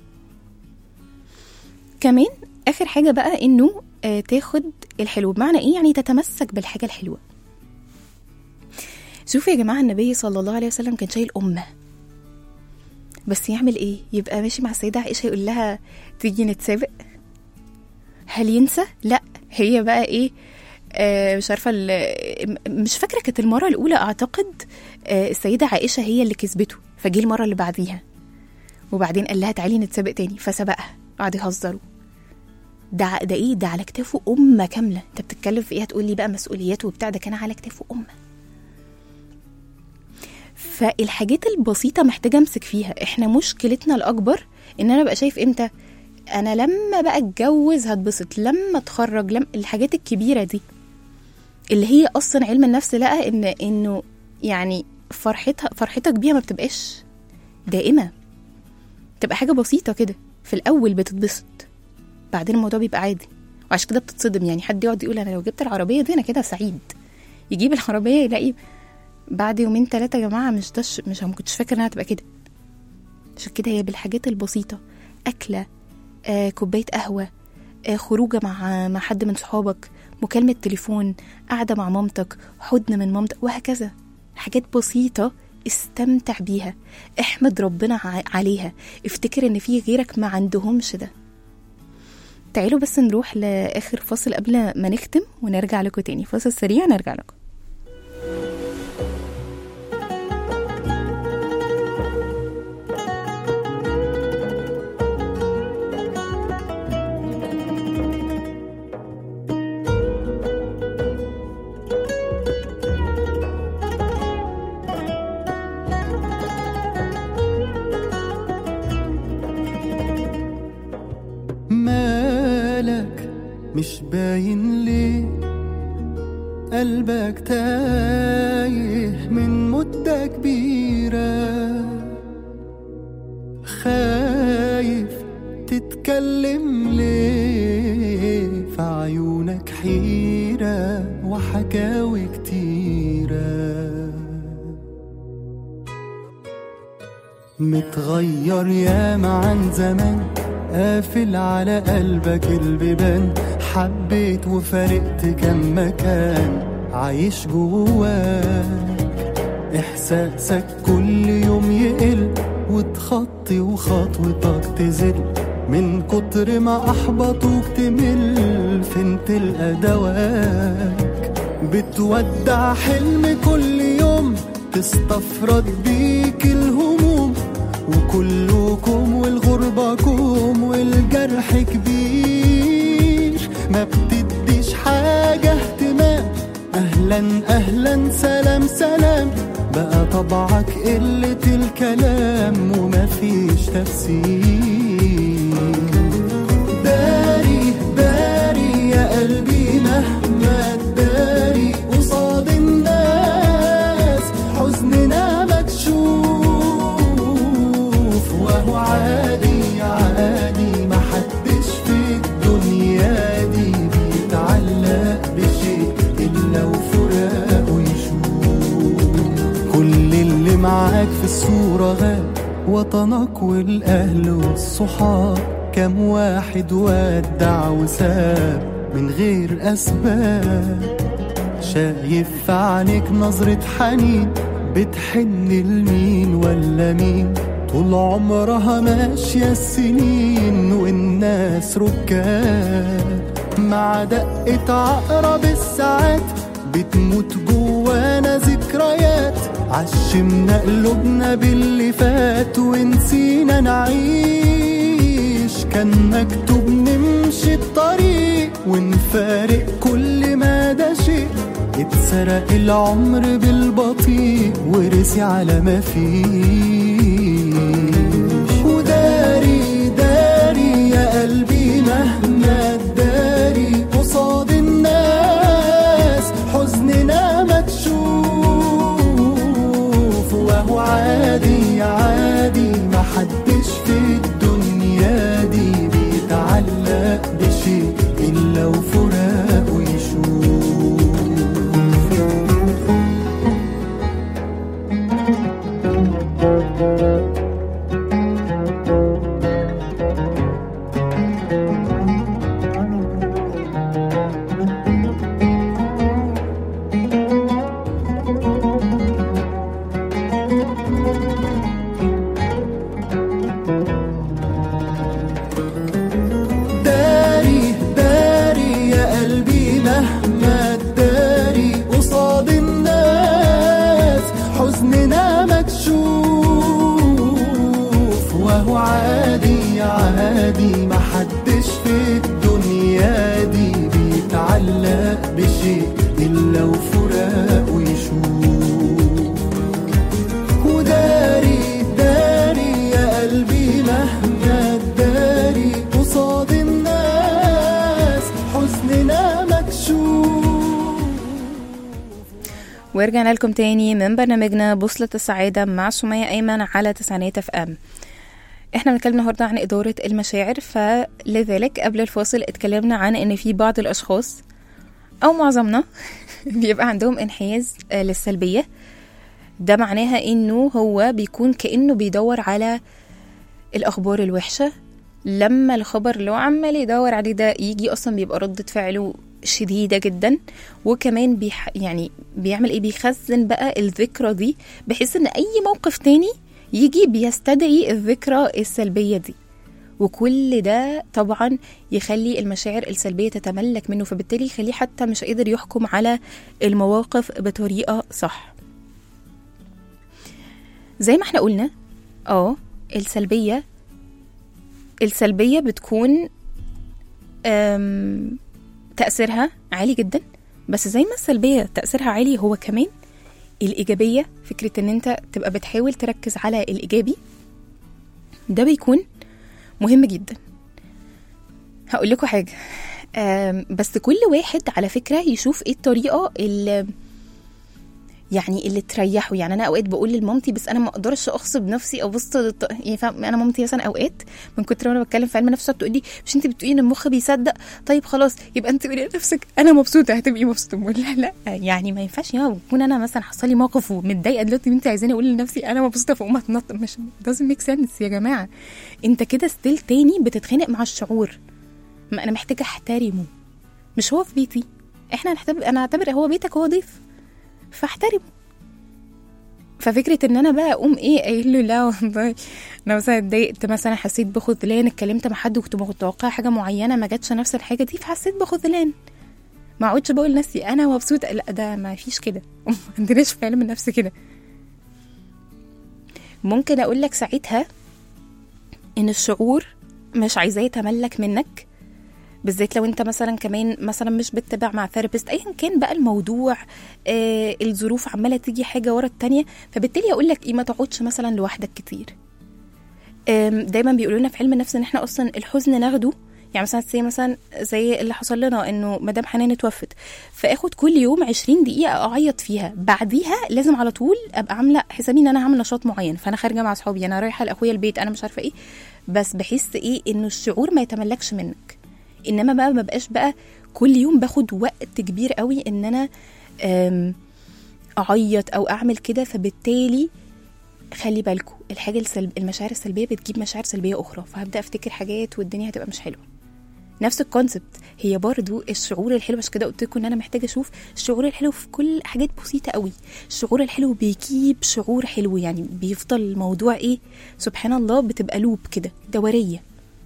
كمان آخر حاجة بقى إنه آه تاخد الحلو بمعنى إيه يعني تتمسك بالحاجة الحلوة شوفوا يا جماعة النبي صلى الله عليه وسلم كان شايل أمة بس يعمل إيه يبقى ماشي مع السيدة عائشة يقول لها تيجي نتسابق هل ينسى لا هي بقى إيه آه مش عارفة ال- م- مش فاكرة كانت المرة الأولى أعتقد آه السيدة عائشة هي اللي كسبته فجه المرة اللي بعديها وبعدين قال لها تعالي نتسابق تاني فسبقها قعدوا يهزروا ده ده ايه ده على كتافه امه كامله انت بتتكلم في ايه هتقول لي بقى مسؤوليات وبتاع ده كان على كتافه امه فالحاجات البسيطه محتاجه امسك فيها احنا مشكلتنا الاكبر ان انا بقى شايف امتى انا لما بقى اتجوز هتبسط لما اتخرج لما الحاجات الكبيره دي اللي هي اصلا علم النفس لقى ان انه يعني فرحتها فرحتك بيها ما بتبقاش دائمه تبقى حاجه بسيطه كده في الاول بتتبسط بعدين الموضوع بيبقى عادي وعشان كده بتتصدم يعني حد يقعد يقول انا لو جبت العربيه دي انا كده سعيد يجيب العربيه يلاقي بعد يومين ثلاثه يا جماعه مش ده مش ما كنتش فاكر انها تبقى كده عشان كده هي بالحاجات البسيطه اكله آه كوبايه قهوه آه خروجه مع مع حد من صحابك مكالمه تليفون قاعده مع مامتك حضن من مامتك وهكذا حاجات بسيطه استمتع بيها احمد ربنا ع- عليها افتكر ان في غيرك ما عندهمش ده تعالوا بس نروح لاخر فاصل قبل ما نختم ونرجع لكم تاني فاصل سريع نرجع لكم مالك مش باين ليه قلبك تايه من مدة كبيرة خايف تتكلم ليه في عيونك حيرة وحكاوي كتيرة متغير ياما عن زمان قافل على قلبك البيبان حبيت وفارقت كم مكان عايش جواك احساسك كل يوم يقل وتخطي وخطوتك تزل من كتر ما احبطوك تمل فين تلقى دواك بتودع حلم كل يوم تستفرد بيك الهموم وكلكم والغربة كوم والجرح كبير ما بتديش حاجة اهتمام أهلا أهلا سلام سلام بقى طبعك قلة الكلام ومفيش تفسير داري داري يا قلبي مهما تداري قصاد الناس حزننا مكشوف وهو عادي عادي محدش في الدنيا دي بيتعلق بشيء إلا وفراقه يشوف كل اللي معاك في الصورة غاب وطنك والأهل والصحاب كم واحد ودع وساب من غير أسباب شايف في عينيك نظرة حنين بتحن لمين ولا مين طول عمرها ماشية السنين والناس ركاب مع دقة عقرب الساعات بتموت جوانا ذكريات عشمنا قلوبنا باللي فات ونسينا نعيش كان مكتوب نمشي الطريق ونفارق كل ما ده شيء اتسرق العمر بالبطيء ورسي على ما فيه وداري داري يا قلبي مهما تداري قصاد الناس حزننا مكشوف وهو عادي عادي محدش في الدنيا دي بيتعلق بشيء إلا وفراقه يشوف مكشوف وداري داري يا قلبي مهما تداري قصاد الناس حزننا مكشوف ورجعنا لكم تاني من برنامجنا بوصلة السعادة مع سمية أيمن على تسعينات اف ام احنا بنتكلم النهاردة عن إدارة المشاعر فلذلك قبل الفاصل اتكلمنا عن ان في بعض الأشخاص أو معظمنا بيبقى عندهم انحياز آه، للسلبية ده معناها انه هو بيكون كأنه بيدور على الأخبار الوحشة لما الخبر اللي هو عمال يدور عليه ده يجي أصلا بيبقى ردة فعله شديدة جدا وكمان بيح يعني بيعمل ايه بيخزن بقى الذكرى دي بحيث ان اي موقف تاني يجي بيستدعي الذكرى السلبية دي وكل ده طبعا يخلي المشاعر السلبية تتملك منه فبالتالي يخليه حتى مش قادر يحكم على المواقف بطريقة صح زي ما احنا قلنا اه السلبية السلبية بتكون أم، تأثيرها عالي جدا بس زي ما السلبية تأثيرها عالي هو كمان الإيجابية فكرة إن أنت تبقى بتحاول تركز على الإيجابي ده بيكون مهم جدا هقول لكم حاجة أم، بس كل واحد على فكرة يشوف ايه الطريقة اللي يعني اللي تريحه يعني انا اوقات بقول لمامتي بس انا ما اقدرش اغصب نفسي او بص يعني فاهم انا مامتي مثلا اوقات من كتر ما انا بتكلم في علم النفس تقول لي مش انت بتقولي ان المخ بيصدق طيب خلاص يبقى انت قولي لنفسك انا مبسوطه هتبقي مبسوطه بقول لها لا يعني ما ينفعش يا بكون انا مثلا حصل لي موقف ومتضايقه دلوقتي انت عايزاني اقول لنفسي انا مبسوطه فاقوم اتنطط مش doesn't make sense يا جماعه انت كده ستيل تاني بتتخانق مع الشعور ما انا محتاجه احترمه مش هو في بيتي احنا نحتبر انا اعتبر هو بيتك هو ضيف فاحترمه ففكره ان انا بقى اقوم ايه قايل له لا والله انا مثلا اتضايقت مثلا حسيت بخذلان اتكلمت مع حد وكنت متوقعه حاجه معينه ما جاتش نفس الحاجه دي فحسيت بخذلان ما اقعدش بقول لنفسي انا مبسوطه لا ده ما فيش كده ما عندناش في علم النفس كده ممكن اقول لك ساعتها ان الشعور مش عايزاه يتملك منك بالذات لو انت مثلا كمان مثلا مش بتتابع مع ثيرابيست ايا كان بقى الموضوع آه الظروف عماله تيجي حاجه ورا التانية فبالتالي اقول لك ايه ما تقعدش مثلا لوحدك كتير آم، دايما بيقولوا لنا في علم النفس ان احنا اصلا الحزن ناخده يعني مثلا زي مثلا زي اللي حصل لنا انه مدام حنان اتوفت فاخد كل يوم 20 دقيقه اعيط فيها بعديها لازم على طول ابقى عامله حسابي ان انا هعمل نشاط معين فانا خارجه مع اصحابي انا رايحه لاخويا البيت انا مش عارفه ايه بس بحس ايه انه الشعور ما يتملكش منك انما بقى ما بقاش بقى كل يوم باخد وقت كبير قوي ان انا أم، اعيط او اعمل كده فبالتالي خلي بالكم الحاجه السلب المشاعر السلبيه بتجيب مشاعر سلبيه اخرى فهبدا افتكر حاجات والدنيا هتبقى مش حلوه نفس الكونسبت هي برضو الشعور الحلو عشان كده قلت لكم ان انا محتاجه اشوف الشعور الحلو في كل حاجات بسيطه قوي الشعور الحلو بيجيب شعور حلو يعني بيفضل الموضوع ايه سبحان الله بتبقى لوب كده دوريه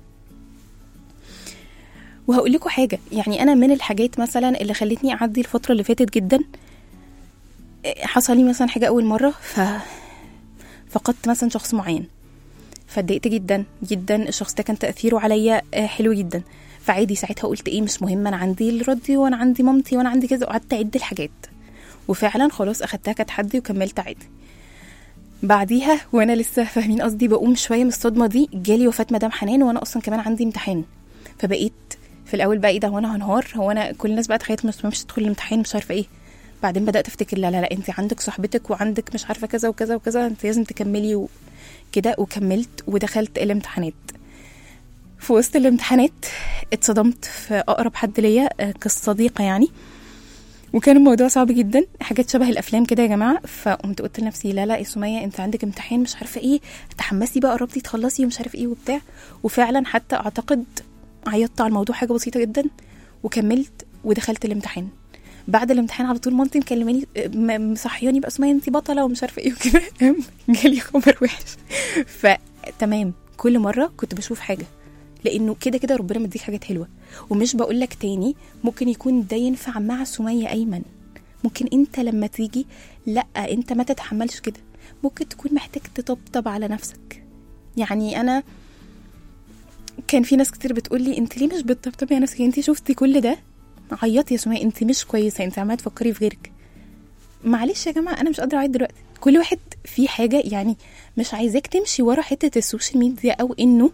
وهقول لكم حاجه يعني انا من الحاجات مثلا اللي خلتني اعدي الفتره اللي فاتت جدا إيه، حصل لي مثلا حاجه اول مره ف فقدت مثلا شخص معين فاتضايقت جدا جدا الشخص ده كان تاثيره عليا آه، حلو جدا فعادي ساعتها قلت ايه مش مهم انا عندي الراديو وانا عندي مامتي وانا عندي كذا وقعدت اعد الحاجات وفعلا خلاص اخدتها كتحدي وكملت عادي بعديها وانا لسه فاهمين قصدي بقوم شويه من الصدمه دي جالي وفاه مدام حنان وانا اصلا كمان عندي امتحان فبقيت في الاول بقى ايه ده هو انا هنهار هو انا كل الناس بقى تخيلت مش مش تدخل الامتحان مش عارفه ايه بعدين بدات افتكر لا لا لا انت عندك صاحبتك وعندك مش عارفه كذا وكذا وكذا انت لازم تكملي وكده وكملت ودخلت الامتحانات في وسط الامتحانات اتصدمت في اقرب حد ليا آه، كصديقه يعني وكان الموضوع صعب جدا حاجات شبه الافلام كده يا جماعه فقمت قلت لنفسي لا لا يا سميه انت عندك امتحان مش عارفه ايه تحمسي بقى قربتي تخلصي ومش عارف ايه وبتاع وفعلا حتى اعتقد عيطت على الموضوع حاجه بسيطه جدا وكملت ودخلت الامتحان بعد الامتحان على طول مامتي مكلماني م- مصحياني بقى سميه انت بطله ومش عارفه ايه وكده جالي خبر وحش فتمام كل مره كنت بشوف حاجه لانه كده كده ربنا مديك حاجات حلوه ومش بقول لك تاني ممكن يكون ده ينفع مع سميه ايمن ممكن انت لما تيجي لا انت ما تتحملش كده ممكن تكون محتاج تطبطب على نفسك يعني انا كان في ناس كتير بتقول لي انت ليه مش بتطبطبي على نفسك انت شفتي كل ده عيطي يا سمية انت مش كويسه انت عماله تفكري في غيرك معلش يا جماعه انا مش قادره اعيد دلوقتي كل واحد في حاجه يعني مش عايزاك تمشي ورا حته السوشيال ميديا او انه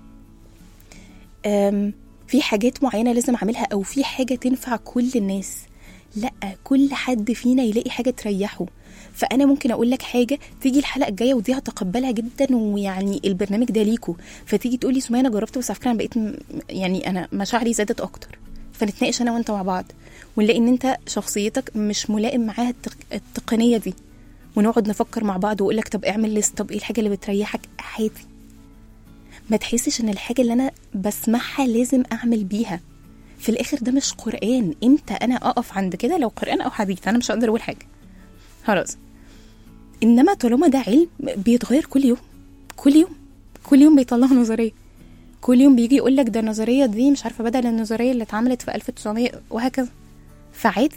أم، في حاجات معينه لازم اعملها او في حاجه تنفع كل الناس لا كل حد فينا يلاقي حاجه تريحه فانا ممكن اقول لك حاجه تيجي الحلقه الجايه ودي هتقبلها جدا ويعني البرنامج ده ليكو فتيجي تقولي سمية انا جربت بس على فكره انا بقيت م- يعني انا مشاعري زادت اكتر فنتناقش انا وانت مع بعض ونلاقي ان انت شخصيتك مش ملائم معاها التق... التقنيه دي ونقعد نفكر مع بعض واقول لك طب اعمل ليست طب ايه الحاجه اللي بتريحك عادي ما تحسش ان الحاجه اللي انا بسمعها لازم اعمل بيها في الاخر ده مش قران امتى انا اقف عند كده لو قران او حديث انا مش هقدر اقول حاجه خلاص انما طالما ده علم بيتغير كل يوم كل يوم كل يوم بيطلعوا نظريه كل يوم بيجي يقول لك ده النظريه دي مش عارفه بدل النظريه اللي اتعملت في 1900 وهكذا فعادي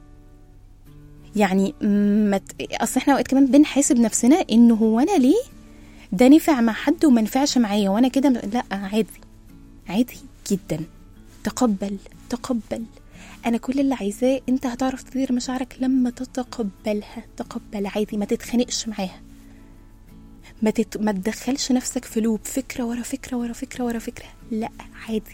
يعني ما ت... اصل احنا اوقات كمان بنحاسب نفسنا انه هو انا ليه ده نفع مع حد وما نفعش معايا وانا كده م- لا عادي عادي جدا تقبل تقبل انا كل اللي عايزاه انت هتعرف تدير مشاعرك لما تتقبلها تقبل عادي ما تتخانقش معاها ما, تت... ما تدخلش نفسك في لوب فكره ورا فكره ورا فكره ورا فكره لا عادي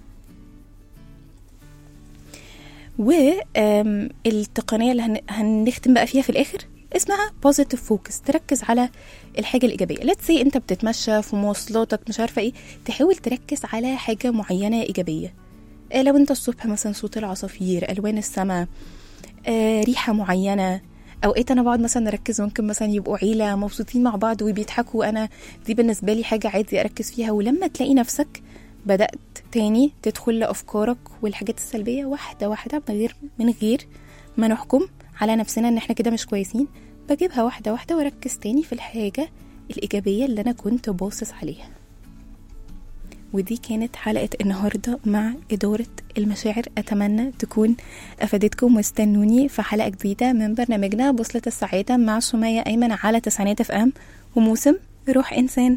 والتقنيه اللي هن... هنختم بقى فيها في الاخر اسمها بوزيتيف فوكس تركز على الحاجه الايجابيه ليتس سي انت بتتمشى في مواصلاتك مش عارفه ايه تحاول تركز على حاجه معينه ايجابيه آه، لو انت الصبح مثلا صوت العصافير الوان السماء آه، ريحه معينه اوقات انا بقعد مثلا اركز ممكن مثلا يبقوا عيله مبسوطين مع بعض وبيضحكوا انا دي بالنسبه لي حاجه عادي اركز فيها ولما تلاقي نفسك بدات تاني تدخل لافكارك والحاجات السلبيه واحده واحده من غير من غير ما نحكم على نفسنا ان احنا كده مش كويسين بجيبها واحده واحده واركز تاني في الحاجه الايجابيه اللي انا كنت باصص عليها ودي كانت حلقة النهاردة مع إدارة المشاعر أتمنى تكون أفادتكم واستنوني في حلقة جديدة من برنامجنا بوصلة السعادة مع سمية أيمن على تسعينات اف ام وموسم روح إنسان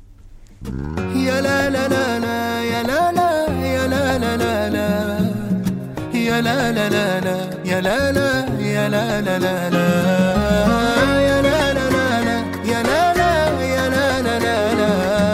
يا لا لا لا لا يا لا لا يا لا لا لا لا يا لا لا لا لا يا لا لا يا لا لا لا لا يا لا لا لا لا يا لا لا يا لا لا لا لا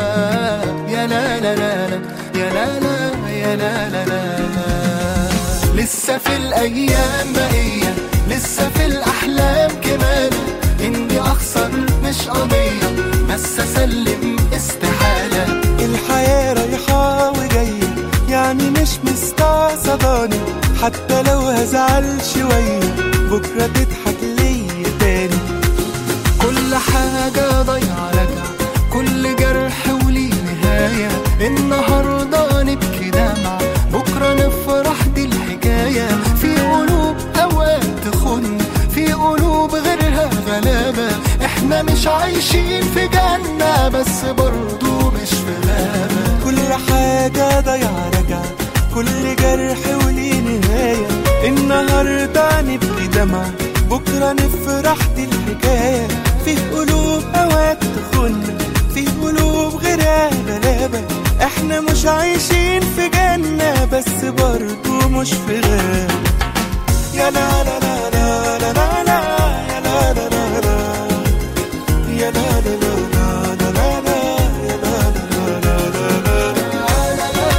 يا لا لا لا لا يا لا لا يا لا لا لا لا لسه في الايام بقيه لسه في الاحلام كمان اني اخسر مش قضيه بس اسلم استحاله الحياة رايحة وجاية يعني مش مستعصباني حتى لو هزعل شوية بكرة تضحك ليا تاني كل حاجة ضيعة رجع كل جرح وليه نهاية النهاردة نبكي دمع بكرة نفرح دي الحكاية في قلوب أوقات تخن في قلوب غيرها غلابة احنا مش عايشين في جنة بس برضو مش في غابة كل حاجة ضيعة رجع كل جرح وليه نهاية النهاردة نبكي دمع بكرة نفرح دي الحكاية في قلوب أوقات تخن في قلوب غيرها غلابة احنا مش عايشين في جنة بس برضو مش في غابة يا لا لا لا لا لا لا لا يا لا لا لا لا يا لا لا لا لا لا لا يا لا لا لا لا لا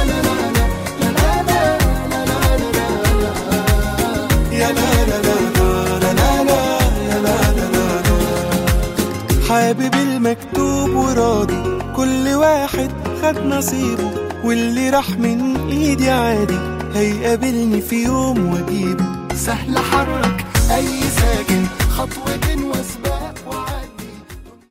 يا لا لا لا لا لا لا يا لا لا لا لا حابب المكتوب وراضي كل واحد خد نصيبه واللي راح من ايدي عادي هيقابلني في يوم واجيبه سهل حرك أي ساكن خطوة وسباق وعادي